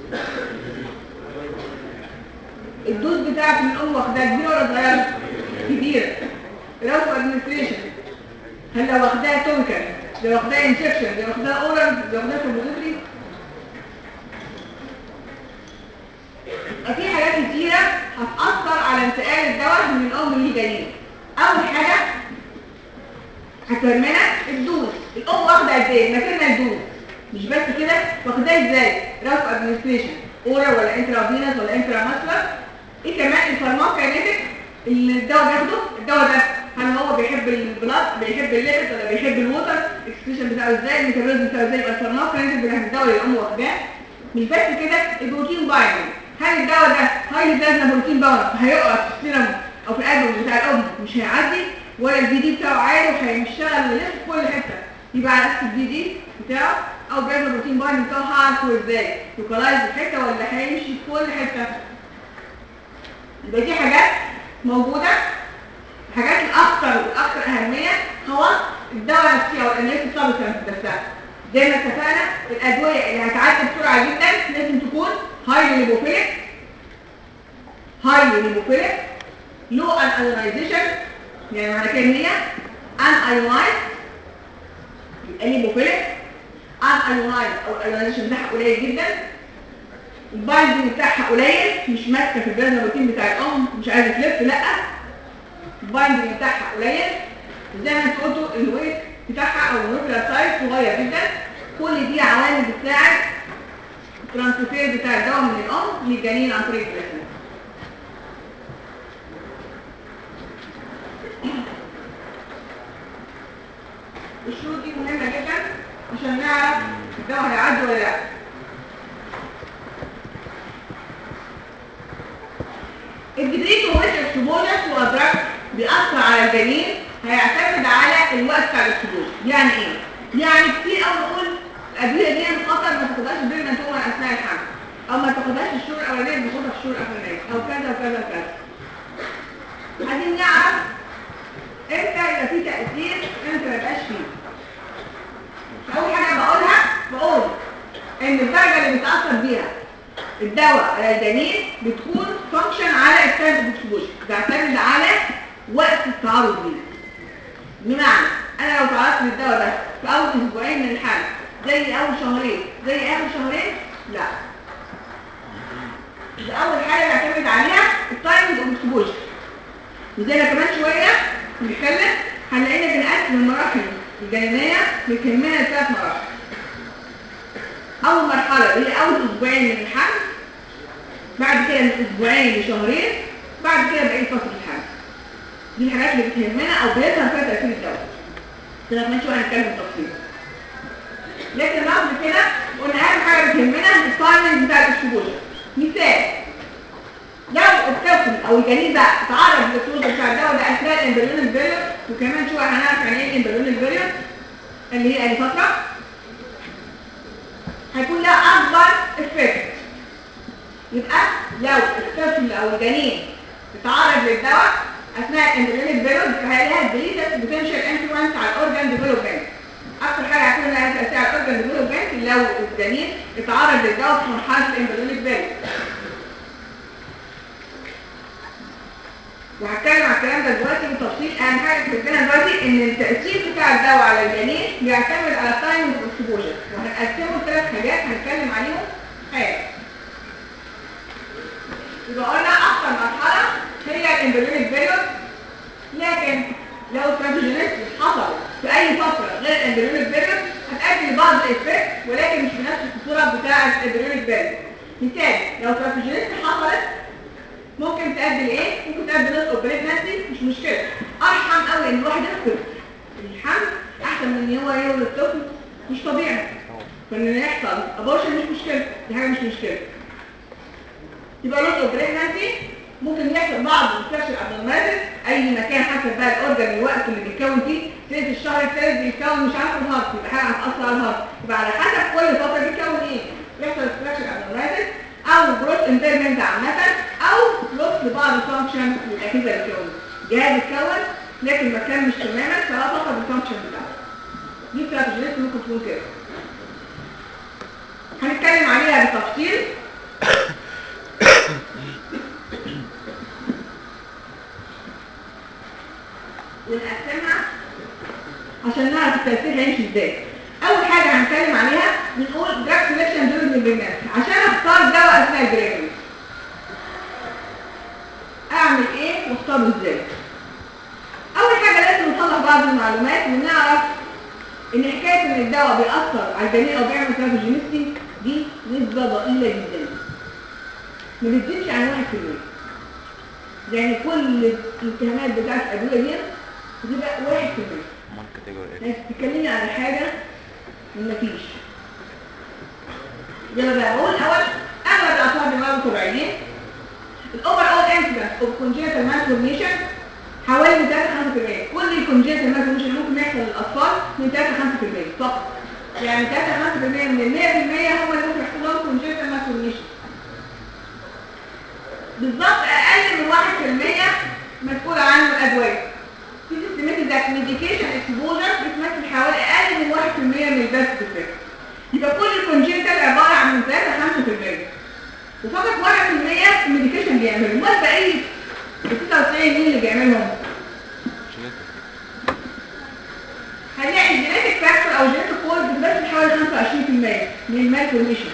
الدوز بتاعته من الام واخدها كبيره ولا صغيره كبيره راوت ادمنستريشن هل لو واخداها توميكال لو واخداها انجكشن لو واخداها اورال لو واخداها كومبوزيتري في حاجات كتيرة هتأثر على انتقال الدواء من الأم للجنين أول حاجة هتهمنا الدوز الأم واخدة قد إيه؟ مكانها الدوز مش بس كده واخداها ازاي؟ راس ادمنستريشن اورال ولا انترافينوس ولا انتراماسلر ايه كمان الفارماكاينيتك اللي الدواء بياخده الدواء ده هل هو بيحب البلاد بيحب الليبيد ولا بيحب الووتر الاكسبريشن بتاعه ازاي الميتابوليزم بتاعه ازاي يبقى الفارماكاينيتك بتاع الدواء اللي الام واخداه مش بس كده البروتين بايندنج هل الدواء ده هايلي بلازما بروتين باوند هيقع في السيرم او في القلب بتاع الام مش هيعدي ولا البي دي بتاعه عالي وهيشتغل ويلف في كل حته يبقى على اساس البي دي بتاعه او بلازما بروتين باوند بتاعه هعرفه ازاي يوكلايز في حته ولا هيمشي في كل حته يبقى دي حاجات موجوده الحاجات الاكثر والاكثر اهميه هو الدواء نفسه او الاناليسيس سبستانس نفسها زي ما اتفقنا الادويه اللي هتعدي بسرعه جدا لازم تكون هايلي ليبوفيليك هايلي ليبوفيليك لو ان ايونايزيشن يعني معنى كده ان هي ان ايونايز يبقى ليبوفيليك ان ايونايز او الايونايزيشن بتاعها قليل جدا البايندنج بتاعها قليل مش ماسكه في البلازما بروتين بتاع الام مش عايزه تلف لا البايندنج بتاعها قليل زي ما انتوا قلتوا الويت بتاعها او النوكلير سايز صغير جدا كل دي عوامل بتساعد الترانسفير بتاع الدواء من الام للجنين عن طريق البلازما الشروط دي مهمه جدا عشان نعرف الدواء هيعدي ولا لا الديجري تو ويت اكسبوجر تو ادراك بيأثر على الجنين هيعتمد على الوقت بتاع الاكسبوجر يعني ايه؟ يعني كتير قوي نقول الادويه دي خطر ما تاخدهاش بريجننت وومن اثناء الحمل او ما تاخدهاش الشهور الاولانيه بتاخدها في الشهور الاخرانيه او كذا وكذا وكذا عايزين نعرف امتى يبقى في تاثير امتى ما يبقاش فيه اول حاجه بقولها بقول ان الدرجه اللي بيتاثر بيها الدواء على الجنين بتكون فانكشن على التايم اكسبوجر بتعتمد على وقت التعرض ليه بمعنى انا لو تعرضت للدواء ده في اول اسبوعين من الحمل زي اول شهرين زي اخر شهرين لا يبقى اول حاجه نعتمد عليها التايم اكسبوجر وزي ما كمان شويه بنتكلم هنلاقينا بنقسم المراحل الجنينيه بتهمنا لثلاث مراحل اول مرحله اللي هي اول اسبوعين من الحمل بعد كده من اسبوعين لشهرين بعد كده بقيه فتره الحمل دي الحاجات اللي بتهمنا او بيظهر فيها تاثير الدواء كده كمان شويه هنتكلم بالتفصيل لكن قبل كده قلنا اهم حاجه بتهمنا التايمنج بتاع الاكسبوجر مثال لو الطفل او الجنين ده تعرض للاكسبوجر بتاع الدواء ده اثناء الامبريونال بيريود وكمان شويه هنعرف يعني ايه الامبريونال بيريود اللي هي اي فتره هيكون لها اكبر افكت يبقى لو الطفل او الجنين اتعرض للدواء اثناء الامبريونال بيريود فهيلاقيها البريدس بوتنشال انفلونس على الاورجان ديفلوبمنت اكتر حاجه هتكون لها تاثير على الاورجان ديفلوبمنت لو الجنين اتعرض للدواء في مرحله الامبريونال بيريود وهتكلم على الكلام ده دلوقتي بالتفصيل اهم حاجه تفتكرها دلوقتي ان التاثير بتاع الدواء على الجنين بيعتمد على تايم اكسبوجر وهنقسمه لثلاث حاجات هنتكلم عليهم حاجه يبقى قلنا اكتر مرحله هي الامبريونيك بيريود لكن لو الترانزيجينيستي حصل في اي فتره غير الامبريونيك بيريود هتؤدي لبعض الافكت ولكن مش بنفس الخطوره بتاعه الامبريونيك بيريود مثال لو الترانزيجينيستي حصلت ممكن تؤدي لايه؟ ممكن تؤدي لوس اوف بريجنسي مش مشكله ارحم قوي ان الواحد يفقد الحمل احسن من ان هو يولد طفل مش طبيعي فان يحصل ابورشن مش مشكله دي حاجه مش مشكله يبقى لوس اوف بريجنسي ممكن يحصل بعض الفلاش الابنورماليز اي مكان حسب بقى الاورجن الوقت اللي بيتكون فيه زي في الشهر الثالث بيتكون مش عارف الهارت يبقى حاجه هتاثر على الهارت يبقى على حسب كل فتره بيتكون ايه يحصل فلاش الابنورماليز او جروث امبيرمنت عامه او لوس لبعض الفانكشن يبقى كده بيتكون جهاز اتكون لكن مكان مش تماما فلا فقد الفانكشن بتاعته دي استراتيجيات ممكن تكون كده هنتكلم عليها بالتفصيل ونقسمها عشان نعرف التأثير هيمشي ازاي اول حاجه هنتكلم عليها بنقول دراج سelection during البريجنسي عشان اختار دواء اثناء البريجنسي اعمل ايه واختاره ازاي اول حاجه لازم نطلع بعض المعلومات ونعرف ان حكايه ان الدواء بيأثر على الجنين او بيعمل ترانسجينيستي دي نسبه ضئيله جدا ما بتزيدش عن 1% يعني كل الاتهامات بتاعت الادويه دي بتبقى 1% امال كاتيجوري ايه انت بتتكلمي على حاجه من مفيش زي ما بقول الاول اغلب الاطفال بيمرضوا طبيعيين الاوفر اول انسيدنس اوف كونجنتال مالفورميشن حوالي من 3 5% كل الكونجنتال مالفورميشن اللي ممكن يحصل للاطفال من 3 5% فقط يعني 3 5% من ال 100% هم اللي ممكن يحصل لهم كونجنتال مالفورميشن بالظبط اقل من 1% مسؤول عنه الادويه في سيستمات ذات ميديكيشن اكسبوجر بتمثل حوالي اقل من 1% من البث افكت يبقى كل الكونجنتال عباره عن من 3 5% وفقط 1% الميديكيشن بيعمله امال بقيه ال 99 مين اللي بيعملهم؟ هنلاقي الجينيتك فاكتور او جينيتك كود بتمثل حوالي 25% من المالفورميشن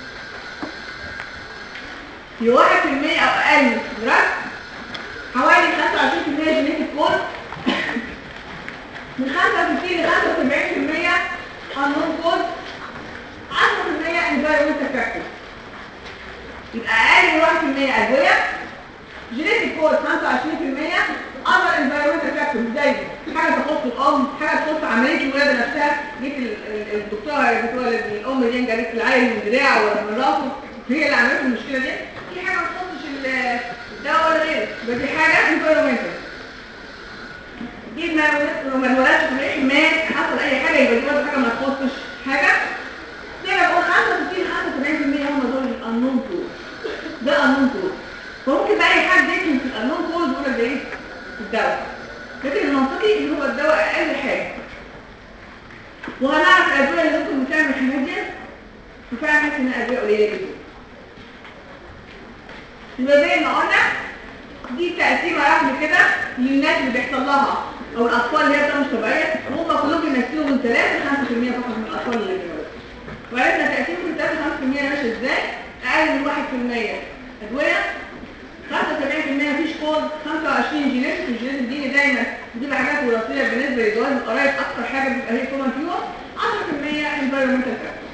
في 1% او اقل دراج حوالي 25% جينيتك كود من 65 ل 75% قانون كود 10% environmental factor يبقى اقل من 1% ادويه جينيتك كود 25% other environmental factors زي حاجه تخص الام حاجه تخص عمليه الولاده نفسها جيت ال- ال- الدكتوره بتقول الام دي جابت العيل من دراعه ولا من راسه هي اللي عملت المشكله دي في حاجه ما تخصش ال- الدواء ولا غيره يبقى دي حاجه environmental دي ما ما اتولدش في مات حصل اي حاجه يبقى دي برضه حاجه ما تخصش حاجه زي ما بقول 65 75% هم دول الانون كود ده انون كود فممكن بقى اي حد يكتب في الانون كود يقول لك ده ايه الدواء لكن المنطقي ان هو الدواء اقل حاجه وهنعرف الادويه اللي ممكن بتعمل الحاجات دي وفعلا حاسس انها ادويه قليله جدا يبقى زي ما قلنا دي تقسيمه رقم كده للناس اللي بيحصل لها او الاطفال اللي هي بتبقى مش طبيعيه وهم كلهم بيمثلوا من 3 ل 5% فقط من الاطفال اللي بيموتوا وعرفنا تقسيمه ال 3 ل 5% ماشيه ازاي اقل من 1% ادويه 75% مفيش كود 25 جينيتك لك بالنسبه لجواز القرايب اكتر حاجه بتبقى هي كومن فيهم 10% environmental factors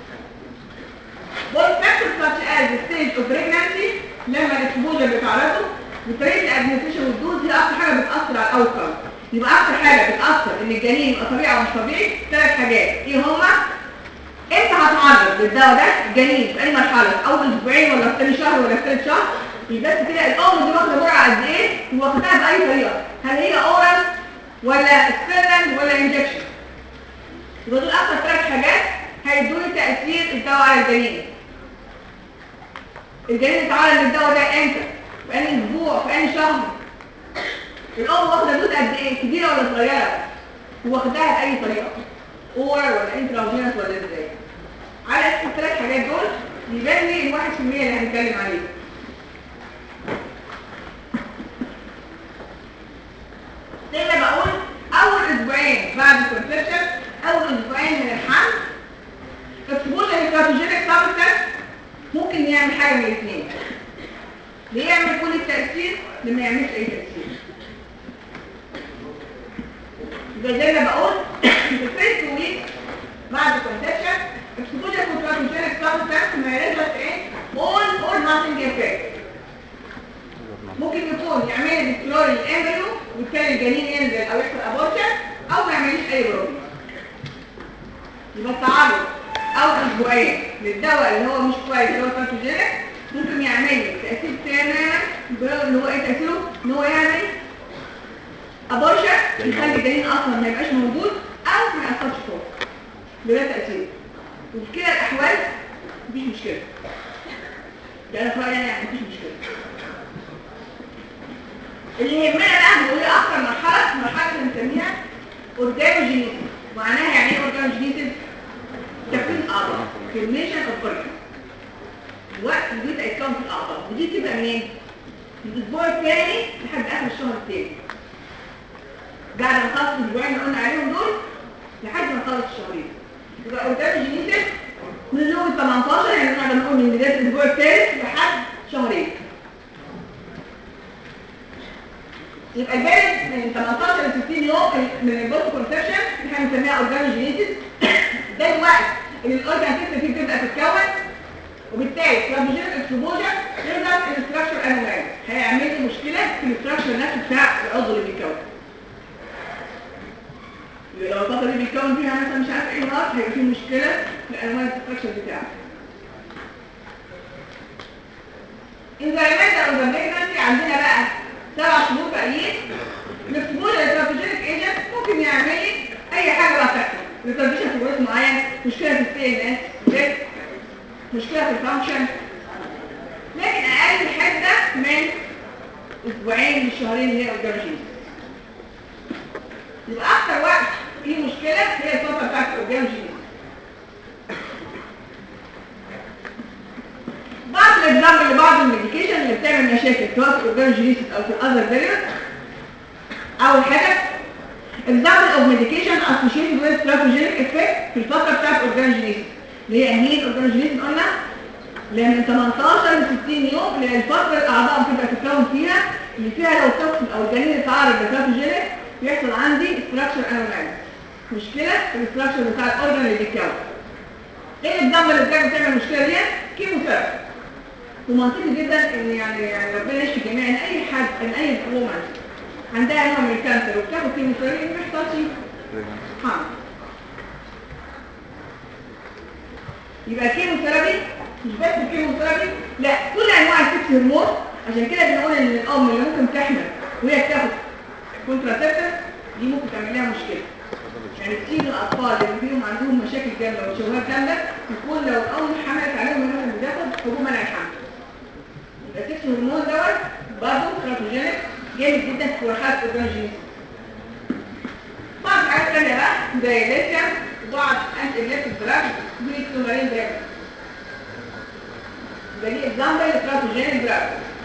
both factors such as the stage of pregnancy لما الاكسبوجر بيتعرضوا وطريقه الادمنستريشن والدوز هي اكتر حاجه بتاثر على الاوتكم يبقى اكتر حاجه بتاثر ان الجنين يبقى طبيعي او مش طبيعي ثلاث حاجات ايه هما انت هتعرض للدواء ده الجنين في اي مرحله في اول اسبوعين ولا في ثاني شهر ولا في ثالث شهر يبقى بس كده الام دي واخده جرعه قد ايه واخداها باي طريقه هل هي اورال ولا ستيرن ولا انجكشن يبقى دول اكتر ثلاث حاجات هيدوني تاثير الدواء على الجنين الجنين اتعرض للدواء ده امتى في انهي اسبوع في انهي شهر الام واخده دوز قد ايه كبيره ولا صغيره واخداها باي طريقه اورال ولا انتراجينس ولا ازاي على اساس الثلاث حاجات دول يبان لي الواحد في المية اللي هنتكلم عليه زي ما بقول اول اسبوعين بعد الكونسبشن اول اسبوعين من الحمل اكسبوجر الكاتوجينيك سابستنس ممكن يعمل حاجه من الاثنين ليه يعمل كل التاثير لما يعملش اي تاثير يبقى زي ما بقول في الفيرست ويك بعد الكونسبشن اكسبوجر الكاتوجينيك سابستنس ما يرجعش ايه all or nothing effect ممكن يكون يعمل ديستروي الامبريو وبالتالي الجنين ينزل او يحصل ابورشن او ما يعملش اي بروبلم يبقى التعرض او اسبوعين للدواء اللي هو مش كويس اللي هو كارتوجينيك ممكن يعمل لي تاثير تماما اللي هو ايه تاثيره ان هو يعمل ابورشن يخلي الجنين اصلا ما يبقاش موجود او ما ياثرش فوق بلا تاثير وفي كلا الاحوال مفيش مشكله ده انا في رايي يعني مفيش مشكله اللي يهمنا بقى بنقول ايه اكتر مرحله مرحله اللي بنسميها اورجانوجينيسيس معناها يعني ايه اورجانوجينيسيس تكوين اعضاء فورميشن اوف اورجان الوقت اللي بيبدا يتكون في الاعضاء ودي بتبقى منين من الاسبوع الثاني لحد اخر الشهر الثاني بعد ما نخلص الاسبوعين اللي قلنا عليهم دول لحد ما نخلص الشهرين يبقى اورجانوجينيسيس من اليوم ال 18 يعني نقدر نقول من بدايه الاسبوع الثالث لحد شهرين يبقى البارد من 18 ل 60 يوم من البوست كونسبشن احنا بنسميها اورجانوجينيسيس ده الوقت اللي الاورجان سيستم فيه بتبدا تتكون وبالتالي ترابوجين اكسبوجر يقدر الاستراكشر انومال هيعمل لي مشكله في الاستراكشر نفسه بتاع العضو اللي بيتكون لو الطاقه اللي بيتكون فيها مثلا مش عارف ايه نقط هيبقى فيه مشكله في الانواع الاستراكشر بتاعه انزيمات او بريجنسي عندنا بقى سبع شهور باقيين الاكسبوجر للترابوجينيك ايجنت ممكن يعمل لي اي حاجه بقى تحصل ريتارديشن في جروث معين مشكله في السي ان اس مشكله في الفانكشن لكن اقل حده من اسبوعين لشهرين اللي هي اورجانوجينيس يبقى اكتر وقت فيه مشكله هي الفتره بتاعت الاورجانوجينيس بعض الاكزامبل لبعض الميديكيشن اللي بتعمل مشاكل سواء في الاورجانوجينيس او في الاذر فيريوس اول حاجه example of medication associated with teratogenic effect في الفترة بتاعت اورجانوجينيس اللي هي انهين اورجانوجينيس قلنا اللي هي من 18 ل 60 يوم اللي هي الفترة الاعضاء بتبقى تتكون فيها اللي فيها لو الطفل او الجنين اتعرض لتراتوجينيك بيحصل عندي structure anomalies مشكلة في الاستراكشر بتاع الاورجان اللي بيتكون ايه الاكزامبل اللي بتعمل تعمل المشكلة دي؟ كيموثيرابي ومنطقي جدا ان يعني يعني ربنا يشفي الجميع ان اي حد ان اي وومن عندها نوع من الكانسر وبتاخد كيموثيرابي ما يحصلش حمل يبقى الكيموثيرابي مش بس الكيموثيرابي لا كل انواع السكس هرمون عشان كده بنقول ان الام اللي ممكن تحمل وهي بتاخد كونتراسيبتيف دي ممكن تعمل لها مشكله يعني كتير من الاطفال اللي فيهم عندهم مشاكل جامده وشهوات جامده يكون لو الام حملت عليهم مثلا بتاخد حبوب منع الحمل يبقى السكس هرمون دوت برضه تراتوجينيك جامد جدا في مرحله الاورجانوجينيس بعض الحاجات الثانيه بقى زي الليثيوم وبعض انتي الكتريك دراج والسومارين دراج ده دي اكزامبل لتراتوجينيك دراج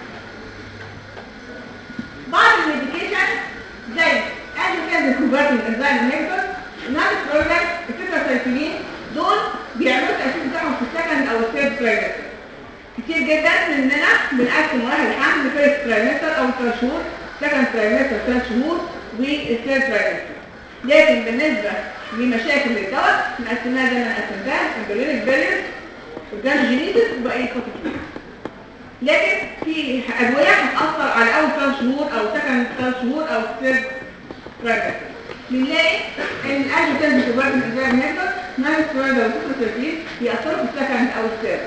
بعض الميديكيشن زي انجيوتنسين كونفرتنج انزيم انهبيتور نان بروجرام التتراسايكلين دول بيعملوا التاثير بتاعهم في السكند او الثيرد ترايمستر كتير جدا مننا بنقسم مراحل الحمل لفيرست ترايمستر او 3 شهور سكند ترايمستر 3 شهور والثيرد ترايمستر لكن بالنسبه لمشاكل الدواء نقسمها زي ما قسمتها امبريونيك بارير اورجانوجينيتس وبقيه خطوط لكن في ادويه هتاثر على اول ثلاث شهور او سكند ثلاث شهور او ثيرد ترايمستر بنلاقي ان الانجيوتنسيف وبرد الازاز نيكتر نايس فرايدا وسوبرتين يأثروا في السكند او الثيرد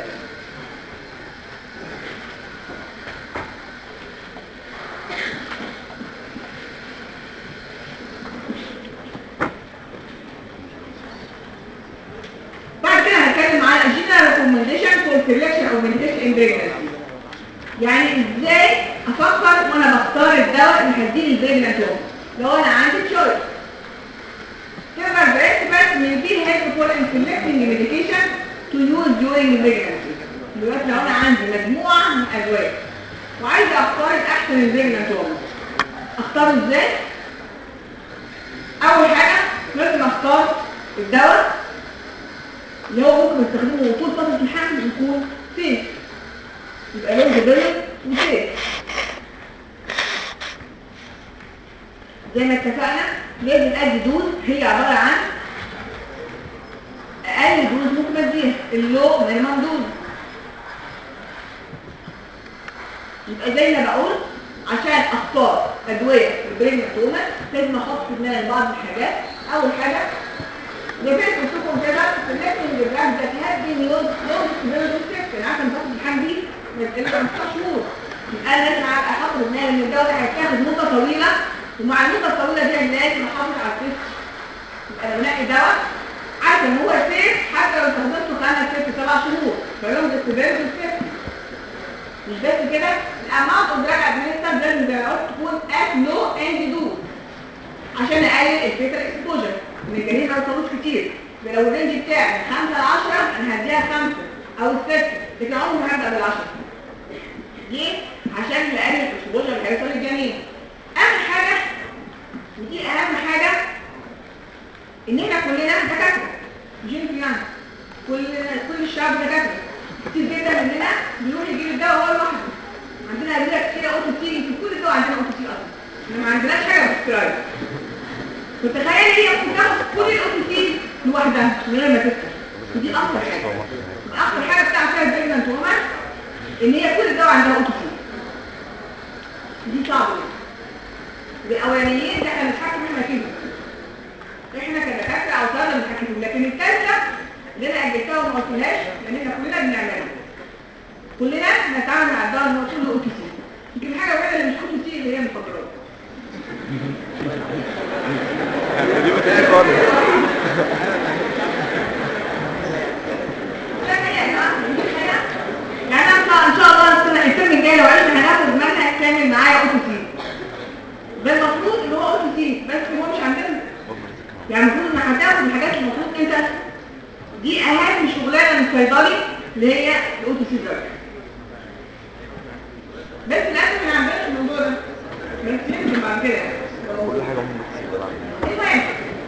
بعد كده هنتكلم على general recommendation for selection of medication in pregnancy يعني ازاي افكر وانا بختار الدواء اللي هديه البريجننت لو انا عندي تشويس Several principles may be helpful in selecting the medication to use during pregnancy. دلوقتي لو انا عندي مجموعة من الادوية وعايزة اختار الاحسن للبريجننت وومن اختاره ازاي؟ اول حاجة لازم اختار الدواء اللي هو ممكن استخدمه طول فترة الحمل يكون سيف يبقى لون جبلي وسيف زي ما اتفقنا لازم ادي دوز هي عبارة عن اقل دوز ممكن اديها اللو مينيمم دوز يبقى زي ما بقول عشان اختار ادويه البريميوم تومن لازم احط في دماغي بعض الحاجات اول حاجه ريفيرس لكم كده selecting the drug that has been used long period of testing عشان تاخد الحمل دي من 15 شهور يبقى انا لازم احط في دماغي ان الدواء ده هيتاخد مده طويله ومع المده الطويله دي لازم احافظ على التست يبقى انا بنقي دواء عارف ان هو سيف حتى لو استخدمته خمس ست سبع شهور فيوم الاستبدال بالسيف مش بس كده الاماونت اوف دراج ادمنستر لازم زي ما قلت تكون at low end dose عشان اقلل الفيتال اكسبوجر ان الجنين ما يوصلوش كتير يبقى لو الرينج بتاعي من 5 ل 10 انا هديها 5 او 6 لكن عمري ما هبدا بال 10 ليه؟ عشان نقلل الاكسبوجر اللي هيوصل للجنين اهم حاجه ودي اهم حاجه ان احنا كلنا دكاتره مش انتوا يعني كل كل الشعب دكاتره كتير جدا مننا بيروح يجيب الدواء هو لوحده عندنا ادويه كتير اوتو تي في كل الدواء عندنا اوتو تي اصلا احنا ما عندناش حاجه بريسكرايب فتخيل هي ممكن تاخد كل الاوتو تي لوحدها من غير ما تسال ودي اكتر حاجه دي اكتر حاجه بتاع فيها البريجننت وومن ان هي كل الدواء عندها اوتو تي دي صعبه جدا الاولانيين ده احنا بنتحكم احنا فيهم احنا كدكاتره او طلبه بنتحكم فيهم لكن الثالثه اللي انا اجلتها وما قلتلهاش لان احنا كلنا بنعملها كلنا نتعامل مع الدواء ان هو كله اوتو تي يمكن الحاجه الوحيده اللي مش اوتو تي اللي هي المخدرات دي بتاعي خالص ده حقيقة يا جماعة، دي حقيقة. يعني انا أطلع ان شاء الله السنه الترم الجاي لو عرفت هناخد منهج كامل معايا اوتو تي ده المفروض ان هو اوتو تي بس هو مش عندنا يعني المفروض انك هتاخد الحاجات اللي المفروض انت دي اهم شغلانه من الصيدلي اللي هي الاوتو سي دراج بس للاسف ما عندناش الموضوع ده بس يمكن بعد كده كل حاجة هم بتصير المهم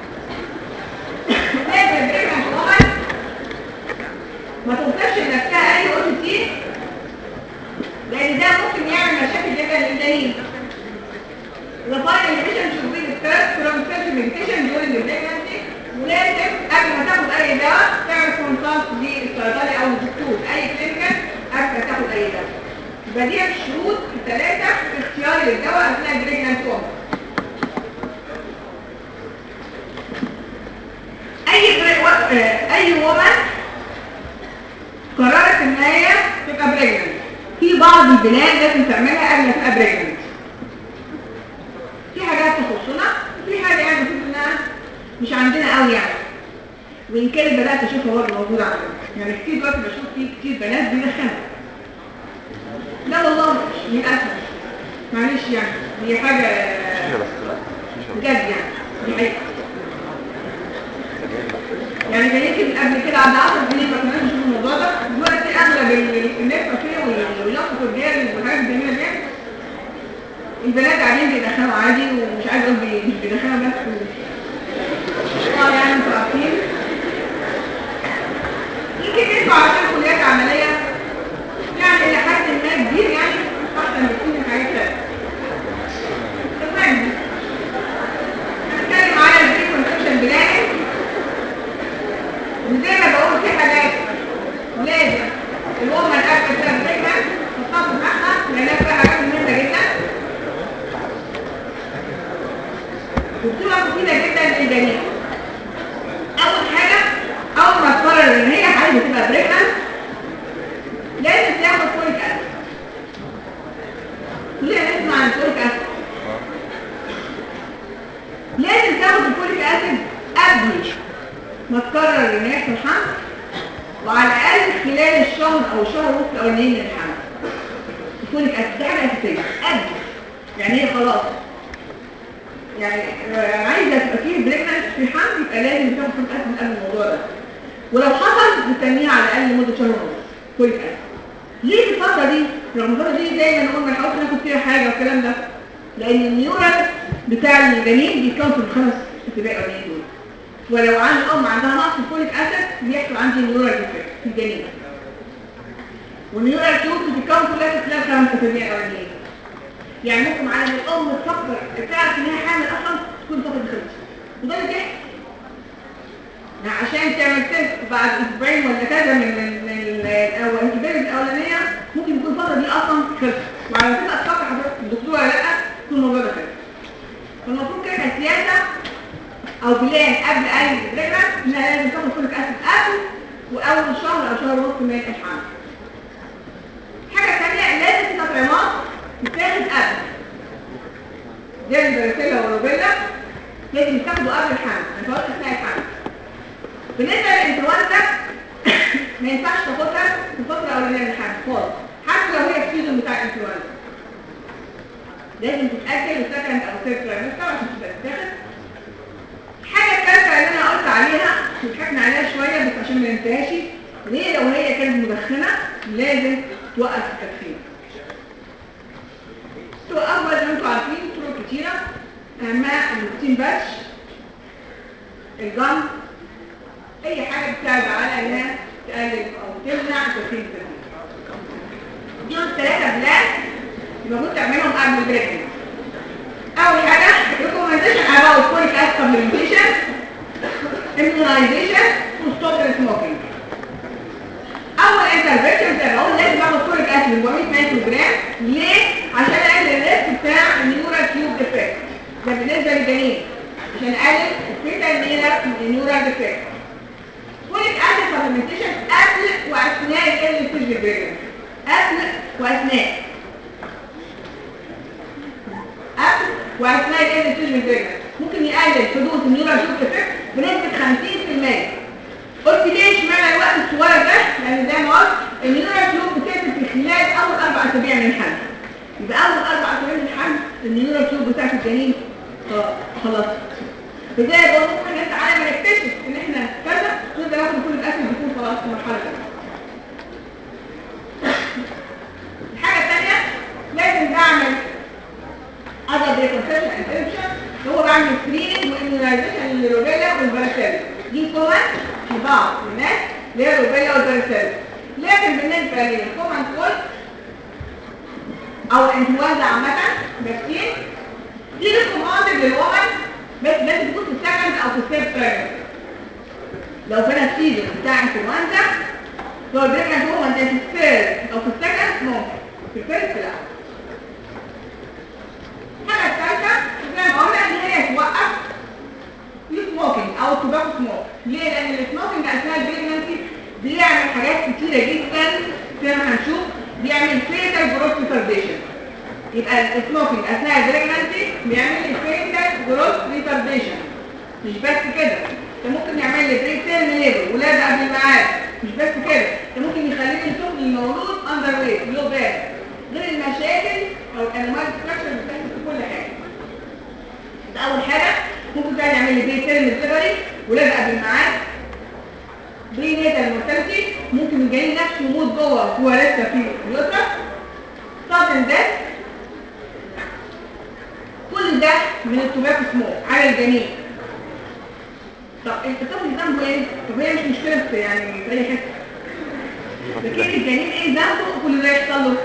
لازم البريك طبعا ما توصفش لنفسها اي او تي لان ده ممكن يعمل مشاكل جدا للجنين The final inhibition should be discussed from self-medication during the pregnancy ولازم قبل ما تاخد اي دواء تعمل كونسلت للصيدلي او الدكتور اي كلينيكال قبل ما تاخد اي دواء يبقى دي الشروط الثلاثه في اختياري للدواء اثناء البريجنانت وومن اي بري... و... آه، اي وومن قررت ان هي تبقى بريجننت في بعض البلاد لازم تعملها قبل ما تبقى بريجننت في حاجات تخصنا وفي حاجه يعني المفروض انها مش عندنا قوي يعني وان كانت بدات اشوفها برضه موجوده عندنا يعني كتير دلوقتي بشوف في كتير بنات بيدخنوا لا والله مش للاسف معلش يعني دي حاجه شيشة بس لا شيشة بجد يعني دي حقيقه يعني كان يمكن قبل كده عند 10 سنين ما كناش نشوف الموضوع ده دلوقتي اغلب ال- الناس فاكرين واليافطه الرجال والحاجات الجميله دي البنات قاعدين بيدخنوا عادي ومش عايز اقول بي- مش بيدخنوا بس طبعا يعني انتوا عارفين يمكن يطلع عشان كليات عمليه يعني الى حد ما كبير يعني احسن بكتير من حاجات تانيه المهم عن الفوليك اسيد لازم تاخد الفوليك اسيد قبل ما تقرر ان يحصل حمل وعلى الاقل خلال الشهر او الشهر ونص الاولانيين من الحمل الفوليك اسيد ده حاجه اساسيه قبل يعني هي خلاص يعني آه، عايزه تبقى فيه بريجننت في حمل يبقى لازم تاخد فوليك اسيد قبل الموضوع ده ولو حصل بتستنيه على الاقل مده شهر ونص فوليك اسيد ليه في الفتره دي رغم الفتره دي دايما نقول ما نحاولش ناخد فيها حاجه والكلام ده لان النيورال بتاع الجنين بيتكون في الخمس اسابيع الاولانيين دول ولو عندي ام عندها نقص الفوليك اسيد بيحصل عندي نيورال ديفكت في الجنين والنيورال تيوب بتتكون كلها في خلال خمس اسابيع الاولانيين يعني ممكن على ما الام تفكر تعرف ان هي حامل اصلا تكون فتره خلصت وده اللي بيحصل يعني عشان تعمل تيست بعد اسبوعين ولا كذا من من من الاول البيبي الاولانيه ممكن يكون الفتره دي اصلا خلصت وعلى ما تبقى تفكر حضرتك الدكتوره لا تكون الموضوع ده خلص فالمفروض كده كسياسه او بلان قبل اي بريجننت انها لازم تاخد فوليك اسيد قبل واول شهر او شهر ونص من الحمل حاجه ثانيه لازم في تطعيمات تتاخد قبل زي الباريسيلا والروبيلا لازم تاخده قبل الحمل ما ينفعش اثناء الحمل بالنسبه للانفلونزا ما ينفعش تاخدها في الفتره الاولانيه من الحمل خالص حتى لو هي السيزون بتاع الانفلونزا لازم تتاكل وسكند او ثيرد ترايمستر عشان تبقى تتاخد الحاجه الثالثه اللي انا قلت عليها وضحكنا عليها شويه بس عشان ما ننساهاش ليه لو هي كانت مدخنه لازم توقف التدخين توقفها زي ما انتم عارفين طرق كتيره اهمها النيكوتين باتش الجم اي حاجه بتساعد على انها تقلل او تمنع تدخين التدخين دول الثلاثه بلان المفروض تعملهم قبل البريكنج اول حاجه recommendation about folic acid supplementation immunization to stop the smoking اول انترفيشن زي ما بقول لازم اخد فوليك اسيد 400 مايكرو جرام ليه عشان اقلل الريسك بتاع النيورال تيوب افكت ده بالنسبه للجنين عشان اقلل الفيتا نيورال افكت فوليك اسيد سبلمنتيشن قبل واثناء الايرلي ستيج بريجنسي قبل واثناء قبل واثناء الايرلي ستيج بريجنسي ممكن يقلل حدوث النيورال تيوب افكت بنسبه 50% قلت ليه اشمعنى الوقت الصغير ده لان زي ما قلت النيورال تيوب بتقفل في خلال اول اربع اسابيع من الحمل يبقى اول اربع اسابيع من الحمل النيورال تيوب بتاعت الجنين خلاص خلاص فزي ما بقول ممكن انت على ما نكتشف ان احنا كذا نقدر ناخد كل الاسيد بيكون خلاص في مرحله كذا الحاجه الثانيه لازم بعمل other preconception and interruption اللي هو بعمل سكريننج واميونايزيشن للروبيلا والباراسيلا دي كومن في بعض الناس اللي هي الروبيلا والباراسيلا لكن بالنسبه للكومن كولد او الانفلونزا عامه فاكسين دي ريكوماندد للومن بس لازم تكون في السكند او في الثيرد ترايمستر لو كان السيزون بتاع انفلونزا لو البريجننت وومن ده في الثيرد او في السكند ممكن في الفيرست لا الحاجه الثالثه زي ما قلنا ان هي توقف السموكينج او التوباكو سموك ليه لان السموكينج اثناء البريجننسي بيعمل حاجات كتيره جدا زي ما هنشوف بيعمل فيتال جروث ريتارديشن يبقى السموكينج اثناء البريجننسي بيعمل فيتال جروث ريتارديشن مش بس كده ده ممكن يعمل لي بري تيرم ليبر ولاده قبل الميعاد مش بس كده ده ممكن يخليني الطفل المولود اندر ويت لو باك غير المشاكل او الانواع ستراكشر اللي بتحصل في كل حاجه ده اول حاجه ممكن كان يعمل لي بري تيرم ديليفري ولاده قبل الميعاد بري نيتال مورتاليتي ممكن الجنين نفسه يموت جوه هو لسه في اليوترس سادن ديث كل ده من التوباكو سموك على الجنين طب الطفل ذنبه ايه؟ طب هي مش مشكله في يعني في اي حته لكن الجنين ايه ذنبه كل ده يحصل له؟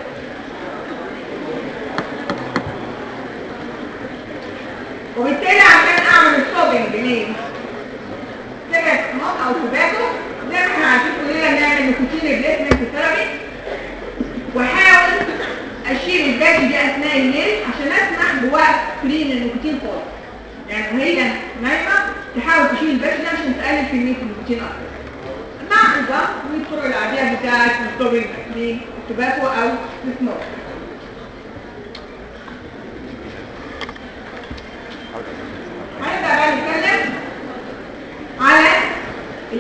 وبالتالي عشان اعمل ستوبنج ليه؟ سيجارة سموك او توباكو زي ما احنا عارفين كلنا بنعمل نيكوتين ريبليسمنت ثيرابي واحاول اشيل الباقي دي اثناء الليل عشان اسمح بوقت فري للنيكوتين خالص يعني وهي نايمه تحاول تشيل الباقي ده عشان تقلل كميه النيكوتين اكتر مع الضغط والطرق العاديه بتاعت الستوبنج للتوباكو او السموك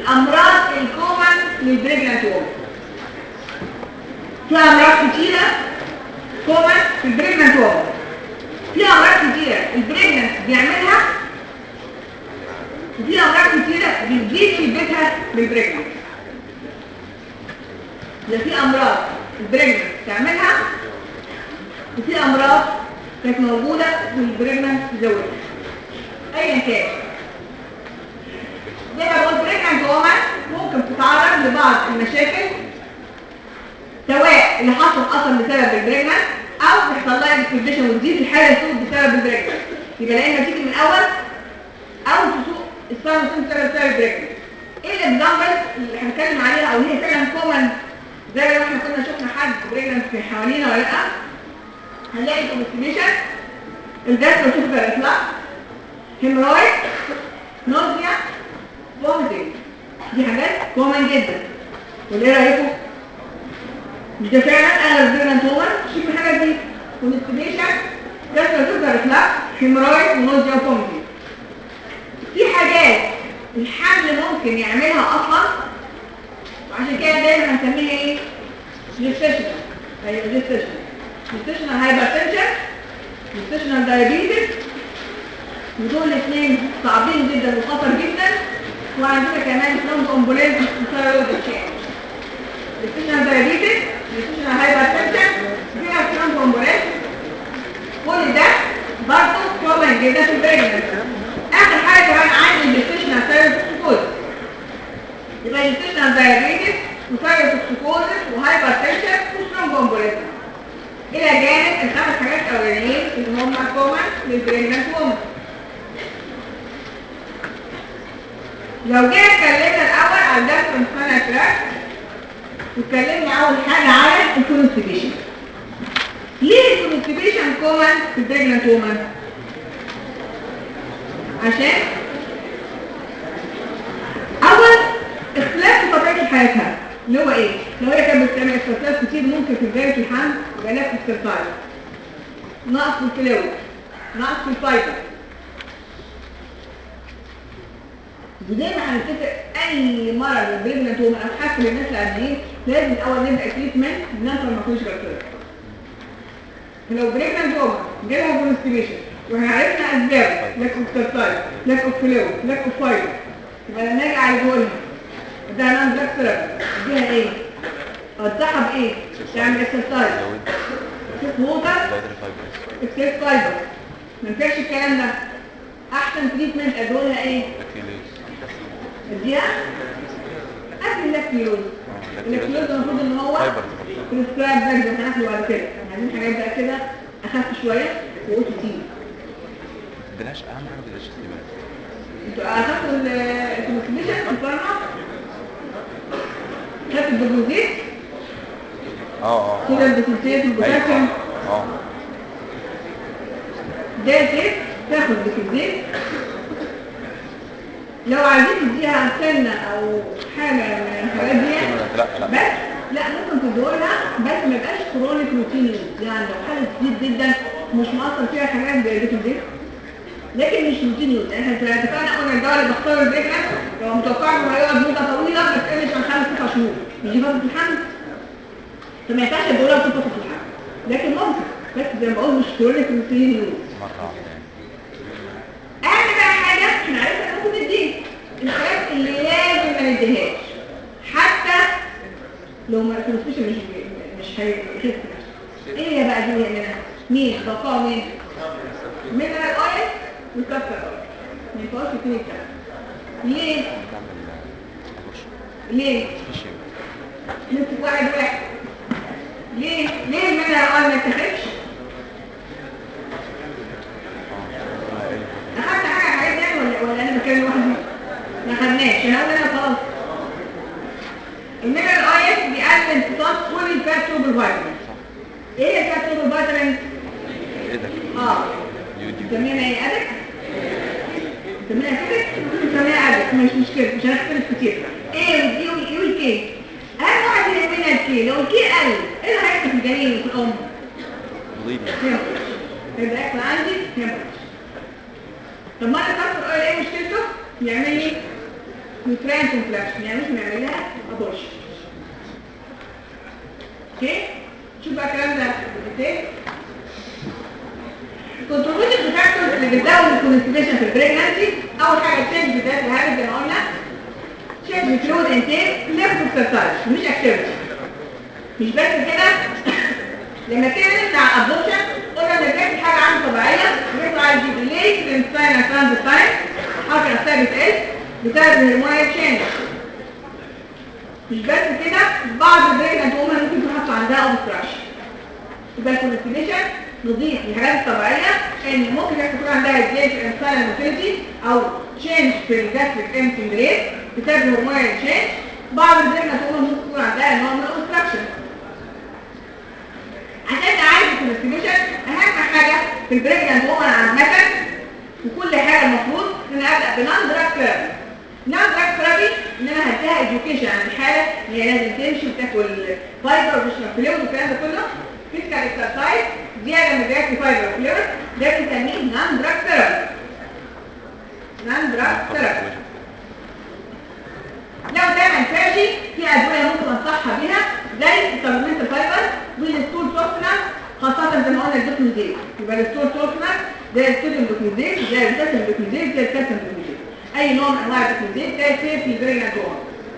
الامراض الكومن للبريجنانت وومن في امراض كتيره كومن في البريجنانت وومن في امراض كتيره البريجنانت بيعملها وفي امراض كتيره بتزيد شدتها بالبريجنانت يبقى في امراض البريجنانت تعملها وفي امراض كانت موجوده والبريجنانت تزودها ايا كان زي ما بقول بريجنانت وومن ممكن تتعرض لبعض المشاكل سواء اللي حصل اصلا بسبب البريجنانت او بيحصل لها اكسبريشن وتزيد الحاله تسوء بسبب البريجنانت يبقى لا اما تيجي من الاول او تسوء السنه تسوء بسبب بسبب البريجنانت ايه الاكزامبل اللي هنتكلم عليها او هي فعلا كومن زي ما احنا كنا شفنا حد بريجنانت في حوالينا ولا لا هنلاقي كونستيبيشن الجاسترو تفضل اطلاق هيمرويد نوزيا فوميتنج دي حاجات كومن جدا وايه رايكم مش ده فعلا اغلب البريجنانت وومن شوف الحاجات دي كونستيبيشن جاسترو تفضل اطلاق هيمرويد ونوزيا وفوميتنج في حاجات الحمل ممكن يعملها اصلا وعشان كده دايما هنسميها ايه جيستيشنال ايوه جيستيشنال جيستيشنال هايبرتنشن جيستيشنال دايابيتس ودول الاثنين صعبين جدا وخطر جدا وعندنا كمان ثرومب امبولانس ثايرويد تشينج جيستيشنال دايابيتس جيستيشنال هايبرتنشن فيها ثرومب امبولانس كل ده برضه كومن جدا في البريجننسي اخر حاجه كمان عندي الجيستيشنال ثايرويد يبقى الجيستيشنال دايابيتس وثايروتوكسيكوزس وهايبرتنشن وثرومبومبوليزم الى جانب الخمس حاجات الاولانيين اللي هم كومن للبريجننت وومن لو جينا اتكلمنا الاول على الجاستروانترال تراكت واتكلمنا اول حاجه على الكونستيبيشن ليه الكونستيبيشن كومن في البريجننت وومن عشان اول اختلاف في طبيعه حياتها اللي هو ايه لو هي كانت بتعمل اكسرسايز كتير ممكن في بدايه الحمل يبقى لها اكسرسايز نقص في الفلويد نقص في الفايبر وزي ما هنتفق اي مرض البريجننت وومن او حتى للناس اللي قاعدين لازم الاول نبدا تريتمنت ننسى ما فيهوش بكتيريا فلو بريجننت وومن جالها كونستيبيشن واحنا عرفنا اسبابه لاك اوف اكسرسايز لاك اوف فلويد لاك اوف فايبر يبقى لما اجي اعالجها ده انا بلاك ثيرابي اديها ايه انصحها بايه تعمل اكسرسايز تشوف ووتر زائد الفايبرز اكسس فايبر ما ينفعش الكلام ده احسن تريتمنت ادولها ايه لاكتيلوز اديها قبل اللاكتيلوز اللاكتيلوز المفروض ان هو فايبر بريسكرايب باك ده هناخده بعد كده احنا عايزين حاجات بقى كده اخف شويه واو تي تي بلاش اهم حاجه بلاش استيمات انتوا اخدتوا الكونسبيشن في الفارما خدتوا البروزيت اه اه كده البروزيت والبوتاسيوم اه اه ده زيت تاخد بكزيت لو عايزين تديها سنة او حاجة من الحاجات دي لا لا بس لا ممكن تدولها بس ما يبقاش كرونيك روتين يوز يعني لو حاله كتير جدا مش مؤثر فيها حاجات زي بكزيت لكن مش روتين يوز احنا اتفقنا قلنا الدواء اللي بختاره البيكنس لو متوقع انه هيقعد مدة طويلة ما تقلش عن خمس ست شهور مش دي فترة الحمل فما ينفعش تدولها في فترة الحمل لكن ممكن بس زي ما بقول مش كرونيك روتين يوز مره واحده يعني اهم بقى حاجه احنا عرفنا ممكن نديه الحاجات اللي لازم ما نديهاش حتى لو ما الكونستيشن مش مش هيخف ايه هي بقى دي منها مين توقعوا مين مينرال اويل والكاستر اويل ما ينفعوش الاثنين يتكلموا ليه نعمل ابورشن ليه فيشنج نمسك واحد واحد ليه ليه المينرال اويل ما يتاخدش اخدت حاجه على الحاجات دي ولا ولا انا بتكلم لوحدي ما خدناش انا قلت انا خلاص المينرال اويل بيقلل امتصاص كل الفات توب الفيتامين ايه الفات توب الفيتامين ايه ده اه يودي بنسميها ايه ادك بنسميها كده بنسميها ادك مش مشكله مش هنختلف كتير ايه والدي والايه والكي اهم واحد يهمنا الكي لو الكي قل ايه اللي هيحصل في الجنين وفي الام بليدنج هيموريج يبقى يحصل عندي هيموريج طب ما انا كسر اويل ايه مشكلته يعمل لي نيوترين كومبلكشن يعني ممكن نعمل لها ابورشن اوكي شوف بقى الكلام ده بالتالي الكنترولوجيك فاكتورز اللي بتزود الكونستيبيشن في البريجنسي اول حاجه تشينج في ذات الهابت زي ما قلنا تشينج في فلويد انتيك ليفت اكسرسايز مش اكتيفيتي مش بس كده لما كده نطلع على الابورشن قلنا ان بيحصل حاجه عندي طبيعيه بيطلع عندي ديلي في الانسان ترانزيتايم حركه نفسها بتقل بسبب الهرمونال تشينج مش بس كده بعض البريجننت وومن ممكن تحط عندها اوبستراكشن يبقى الكونستيبيشن نضيف للحاجات الطبيعيه ان ممكن يكون عندها ديلي في الانسان موتيليتي او تشينج في الجاستريك امتنج ريت بسبب الهرمونال تشينج بعض البريجننت وومن ممكن يكون عندها نوع من الاوبستراكشن عشان نعالج الكونستيبيوشن اهم حاجه في البريجننت وومن عامه وكل حاجه المفروض ان انا ابدا بنان دراج ثيرابي نان دراج ثيرابي ان انا هديها اديوكيشن عن الحاله ان هي لازم تمشي وتاكل فايبر وتشرب فلويد والكلام ده كله فيزيكال اكسرسايز زياده من زياده الفايبر والفلويد ده بنسميه نان دراج ثيرابي نان دراج ثيرابي لو ده ما ينفعش في ادويه ممكن انصحها بيها زي السبلمنت الفايبر والستول سوفتنر خاصة زي ما قلنا الدوكمنزيل يبقى الستول سوفتنر ده الصوديوم دوكمنزيل زي البوتاسيوم دوكمنزيل زي الكالسيوم دوكمنزيل اي نوع من انواع الدوكمنزيل ده سيف في البرينا جوه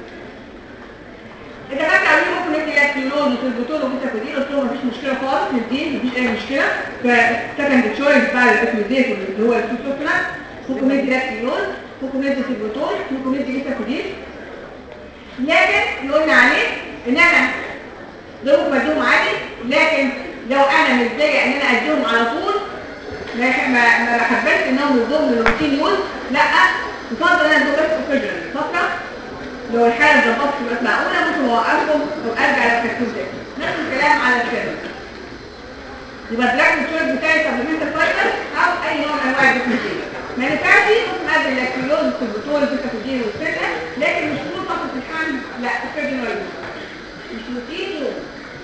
اذا كانت قالوا ممكن ندي لاكتيلون وتلبوتول وبيتاكودين قلت لهم مفيش مشكله خالص نديه مفيش اي مشكله فسكند تشويس بتاع الدوكمنزيل اللي هو الستول سوفتنر ممكن ندي لاكتيلون ممكن ندي تلبوتول ممكن ندي بيتاكودين لكن اللي قلنا عليه ان انا دول بديهم عادي لكن لو انا متضايقه ان انا اديهم على طول ما ما ما بحبش انهم يدوهم للروتين يوز لا يفضل انا ادوهم بس اوكيجن فتره لو الحاله اتظبطت تبقى معقوله ممكن اوقفهم وارجع للتركيز ده نفس الكلام على السيرم يبقى الدراج التشويس بتاعي سبلمنت فايبر او اي نوع من انواع الدوكمنتين ما ينفعش ممكن ادي اللاكتيلوز البطول البيتاكودين والسكه لكن مش طول فتره الحمل لا اوكيجن ولا مش روتين يوم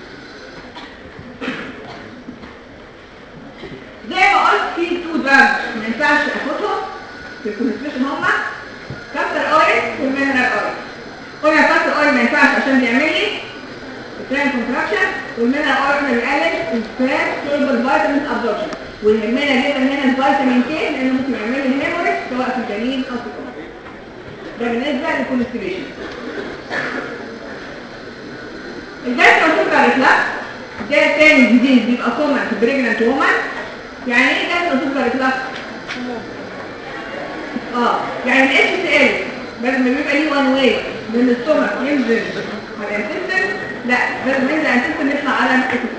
زي ما قلت في تو دراجز ما ينفعش اخدهم في الكونستيشن هما كاستر اويل والمينرال اويل قلنا كاستر اويل ما ينفعش عشان بيعمل لي التران كونتراكشن والمينرال اويل بيقلل الفات سولبل فيتامين ابزوربشن ويهمنا جدا هنا الفيتامين كي لانه ممكن يعمل لي هيموريج سواء في الجنين او في الام ده بالنسبه للكونستيبيشن الجاستروسوكر ريفلاكس ده تاني جديد بيبقى كومن في بريجننت وومن يعني ايه جاستروسوكر ريفلاكس؟ اه يعني الاتش سي ال بدل ما بيبقى ليه وان واي من السtomach ينزل على الانتستين لا بدل ما ينزل على الانتستين يطلع على الانتستين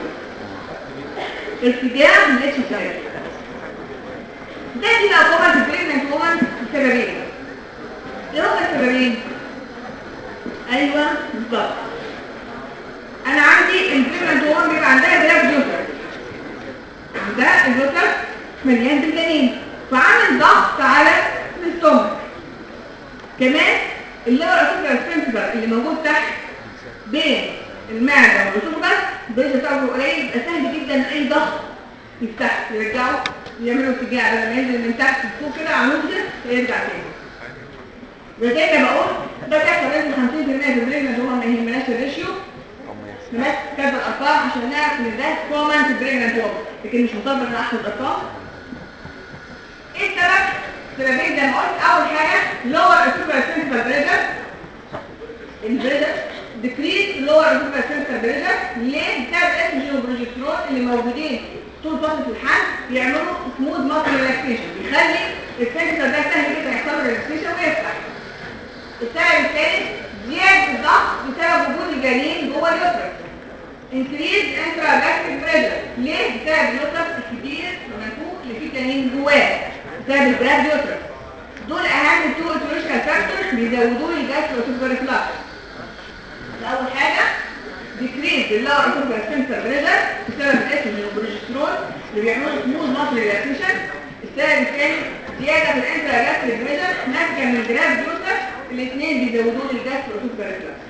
ارتجاع من الاتش سي ال ده دي بقى كومن في بريجننت وومن بسببين ايه هما السببين؟ ايوه بالظبط انا عندي البريجننت وومن بيبقى عندها جراف جوتر عندها الجوتر مليان بالجنين فعمل ضغط على الاستومك كمان اللور اسوفجر سبنسبر اللي موجود تحت بين المعده والاسوفجر البريشر بتاعه قليل يبقى سهل جدا اي ضغط يفتح يرجعه يعملوا اتجاه بدل ما ينزل من تحت لفوق كده عمود كده يرجع تاني وزي ما بقول ده بيحصل لازم 50% في البريجننت هو ما يهمناش الريشيو نمسك كذا الارقام عشان نعرف ان ده كومن في البريجننت وومن لكن مش مطالب ان انا احفظ ارقام ايه السبب؟ سببين زي ما قلت اول حاجه لور السوبر سنتر بريشر البريشر ديكريس لور السوبر سنتر بريشر ليه؟ بسبب الاستروجين والبروجسترون اللي موجودين طول فتره الحمل يعملوا سموث ماسل ريلاكسيشن بيخلي السنتر ده سهل جدا يحصل له ريلاكسيشن ويفتح السبب الثالث زياده الضغط بسبب وجود الجنين جوه اليوترس انكريز انترا جاستريك بريشر ليه؟ بسبب اليوترس الكبير والمنفوخ اللي فيه جنين جواه بسبب البراد يوترس دول اهم تو اتروشكال فاكتورز بيزودوا لي الجاستروسوفر ريفلاكس اول حاجه ديكريز اللور اسوفر سنتر بريشر بسبب الاستروجين والبروجسترون اللي بيعملوا سموث ماسل ريلاكسيشن السبب الثاني زياده في الانترا جاستريك بريشر ناتجه من الجراف يوترس الاثنين بيزودوا لي الجاستروسوفر ريفلاكس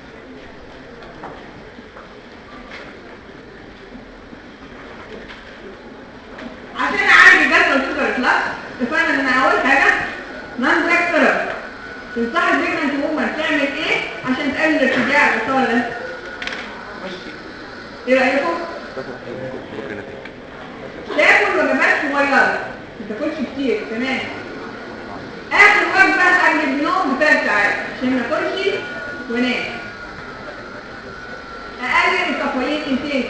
عشان اعالج الجاستروسوفر ريفلاكس اتفقنا ان انا اول حاجه نان دراج ثيرابي تنصح البريجننت وومن ما تاكلش كتير تمام اخر وجبه قبل النوم بثلاث ساعات عشان ما اكلش وانام اقلل الكافيين انتاج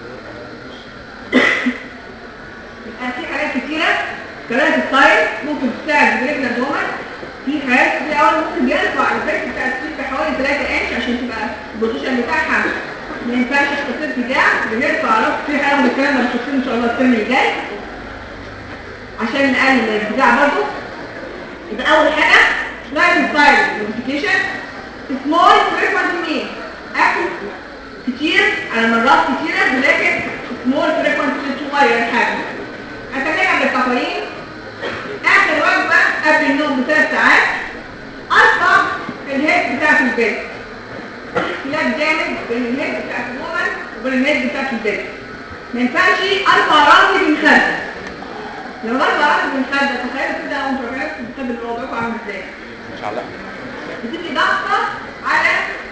يبقى في حاجات كتيره كلام الستايل ممكن تساعد برجل الدومر في حاجات كتير قوي ممكن يرفع الفكر بتاع السيل بحوالي 3 انش عشان تبقى البوزيشن بتاعها ما ينفعش التصوير بتاع بنرفع راسه في حاجه من الكلام ده هنشوفه ان شاء الله الترم الجاي عشان نقلل البتاع برضه يبقى اول حاجه لايف ستايل موديفيكيشن سمول فريكوانت مين اكل كتير على مرات كتيره ولكن سمول فريكوانت صغير الحجم هتكلم بالكافيين اخر وجبه قبل النوم بثلاث ساعات ارفع الهيد بتاعت البيت اختلاف جامد بين الهيد بتاعت الومن وبين الهيد بتاعت البيت ما ينفعش ارفع راسي بالخد لو برفع راسي بالخد تخيلوا كده وانتوا راجعين الخد اللي وضعكم عامل ازاي مش علقها بتدي ضغطه على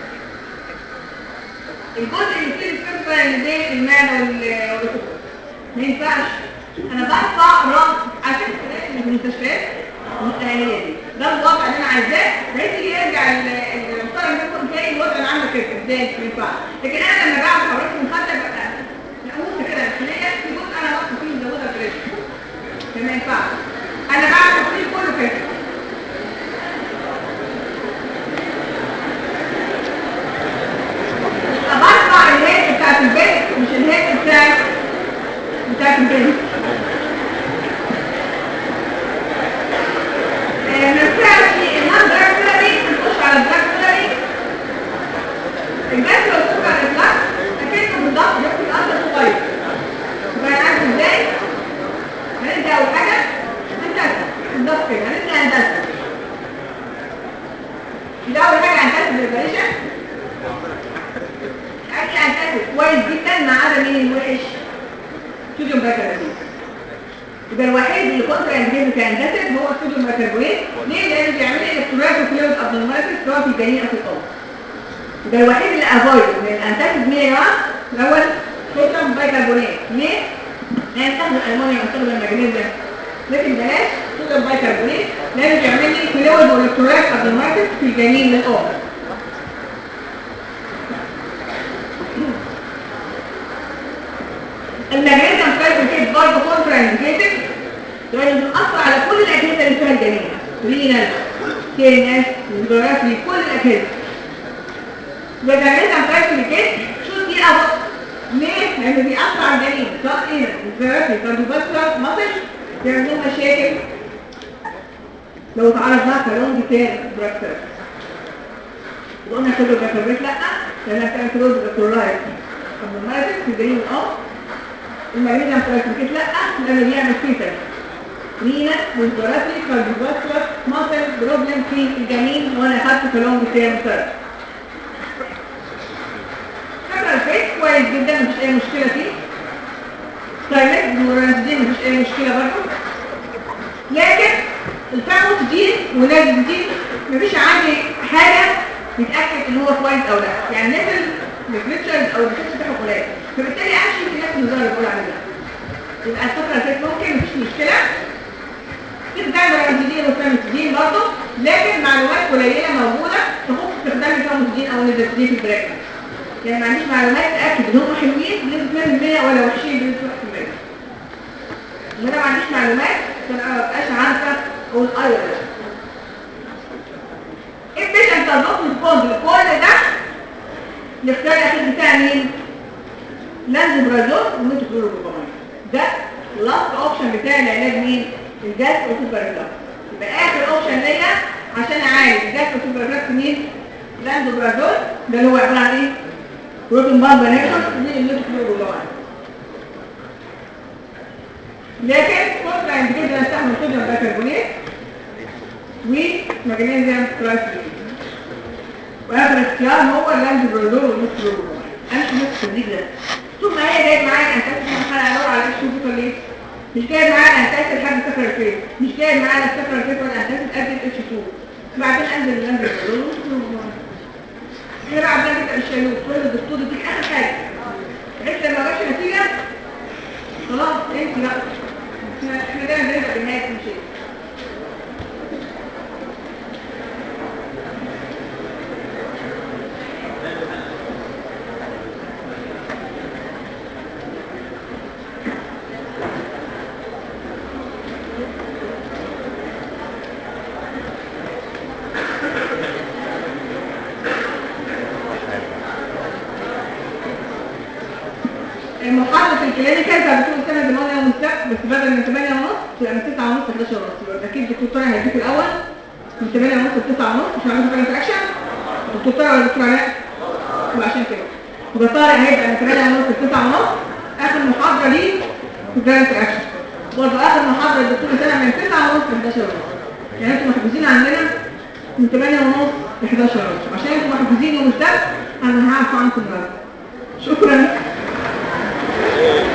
الجزء اللي فيه الفلفل اللي بين المعده وال- والكبد ما ينفعش انا برفع راس عشان كده في المستشفيات المستهليه دي ده الوضع اللي انا عايزاه بحيث يجي يرجع المضطر ده يكون تاني الوضع اللي عامله كده ازاي ما ينفعش لكن انا لما بعمل حركه مخده ببقى نقوم كده الخليه في جزء انا بطلع فيه مزوده بريشر ما ينفعش انا بعمل التفصيل كله كده يبقى برفع الهيد بتاعت البيت مش الهيد بتاعت بتاعت البيت آه، ما ينفعش النون دراج ثيرابي نخش على الدراج ثيرابي الناس لو تشوف على الاطلاق اكنه بالضبط يمكن اثر صغير يبقى عارف ازاي هنبدا اول حاجه هندسه بالضبط كده هنبدا هندسه ده اول حاجه هندسه بريبريشن اجي انتبه كويس جدا ما عدا مين الوحش صوديوم بايكربونات يبقى الوحيد اللي كونترا انديكيتد كانداسيد هو الصوديوم بايكربونات ليه؟ لانه بيعمل لي الكترونات وفلويد ابنورماليتيز سواء في الجنين او في الام يبقى الوحيد اللي افويد من الانتاسيد مين يا جماعه؟ الاول صوديوم بايكربونات ليه؟ لان نستخدم الالمونيوم ونستخدم المغنيسيوم لكن بلاش صوديوم بايكربونات لانه بيعمل لي فلويد والكترونات ابنورماليتيز في الجنين والام المغنيسيوم سايكليت برضه كونترا انديكيتد لانه بيأثر على كل الاجهزه اللي فيها الجنين رينال كينس وزرافي كل الاجهزه المغنيسيوم سايكليت شو دي افضل ليه؟ لانه بيأثر على الجنين سواء رينال وزرافي كارديوفاسكولار ماسل بيعمل لهم مشاكل لو اتعرض لها كلون تاني براكتر وقلنا كله باكربيت لا لانها كانت كلون باكرولايت الممارسة في الجنين الأم المغنيسيوم ترايكليت لا لانه بيعمل فيتر رينا والزرافي كارديوفاسكولار ماسل بروبلم في الجنين وانا خدت كلون تاني ثيرد فاكرة الفيت كويس جدا مفيش اي مشكلة فيه ستايلت ورانسدين مفيش اي مشكلة برضه لكن الفاموتيدين والنازلين مفيش عندي حاجة نتأكد ان هو كويس او لا يعني نزل الفيتشرز او الفيتشرز بتاعه قليل فبالتالي امشي في نفس النظام اللي بقول عليه ده يبقى الفترة اللي فاتت ممكن مفيش مشكلة تقدر تعمل رانسدين وفاموتيدين برضه لكن معلومات قليلة موجودة تخص استخدام الفاموتيدين او النازلين في البريكنج يعني ما عنديش معلومات تأكد ان هم حلوين بنسبة 100% ولا وحشين بنسبة 1% وانا ما عنديش معلومات فانا ما بقاش عارفه اقول ايوه ولا لا ايه البيشنت تظبط الكود كل ده الاختيار الاخير بتاع مين؟ لانزوبرازول وميتوكلوروبامين ده لاست اوبشن بتاع العلاج مين؟ الجاز اوتوبرازول يبقى اخر اوبشن ليا عشان اعالج الجاز اوتوبرازول مين؟ لانزوبرازول ده اللي هو عباره عن ايه؟ بروتين بامب انهبيتور والميتوكلوروبامين لكن كنت عند كده استعمل صوديوم بايكربونات ومغنيسيوم ترايكليت واخر اختيار هو اللانزبرودول والمسترول امشي نفس التدريج ده طول ما هي جايب معايا الانتاج في الحلقه ادور على ايش شوفوا ليه مش جايب معايا الانتاج لحد سكر الفيت مش جايب معايا السكر الفيت ولا الانتاج قد اتش 2 بعدين انزل اللانزبرودول والمسترول هنا بعد ده تبقى الشيلوت كل الدكتور دي اخر حاجه بحيث لما جاتش نتيجه خلاص انت لا احنا احنا دايما بنبدا بالنهايه كل شيء المحاضرة الكلينيكال كانت بتكون سنة 8 ونص بس بدل من 8 ونص تبقى من 9 ونص ل 11 ونص يبقى اكيد الدكتور طارق هيديك الاول من 8 ونص ل 9 ونص مش هنعمل حاجة اكشن الدكتور طارق ولا الدكتور علاء يبقى عشان كده يبقى طارق هيبقى من 8 ونص ل 9 ونص اخر محاضرة ليه في جراند اكشن برضه اخر محاضرة الدكتور سنة من 9 ونص ل 11 ونص يعني انتوا محجوزين عندنا من 8 ونص ل 11 ونص عشان انتوا محجوزين يوم السبت انا هعفو عنكم النهارده شكرا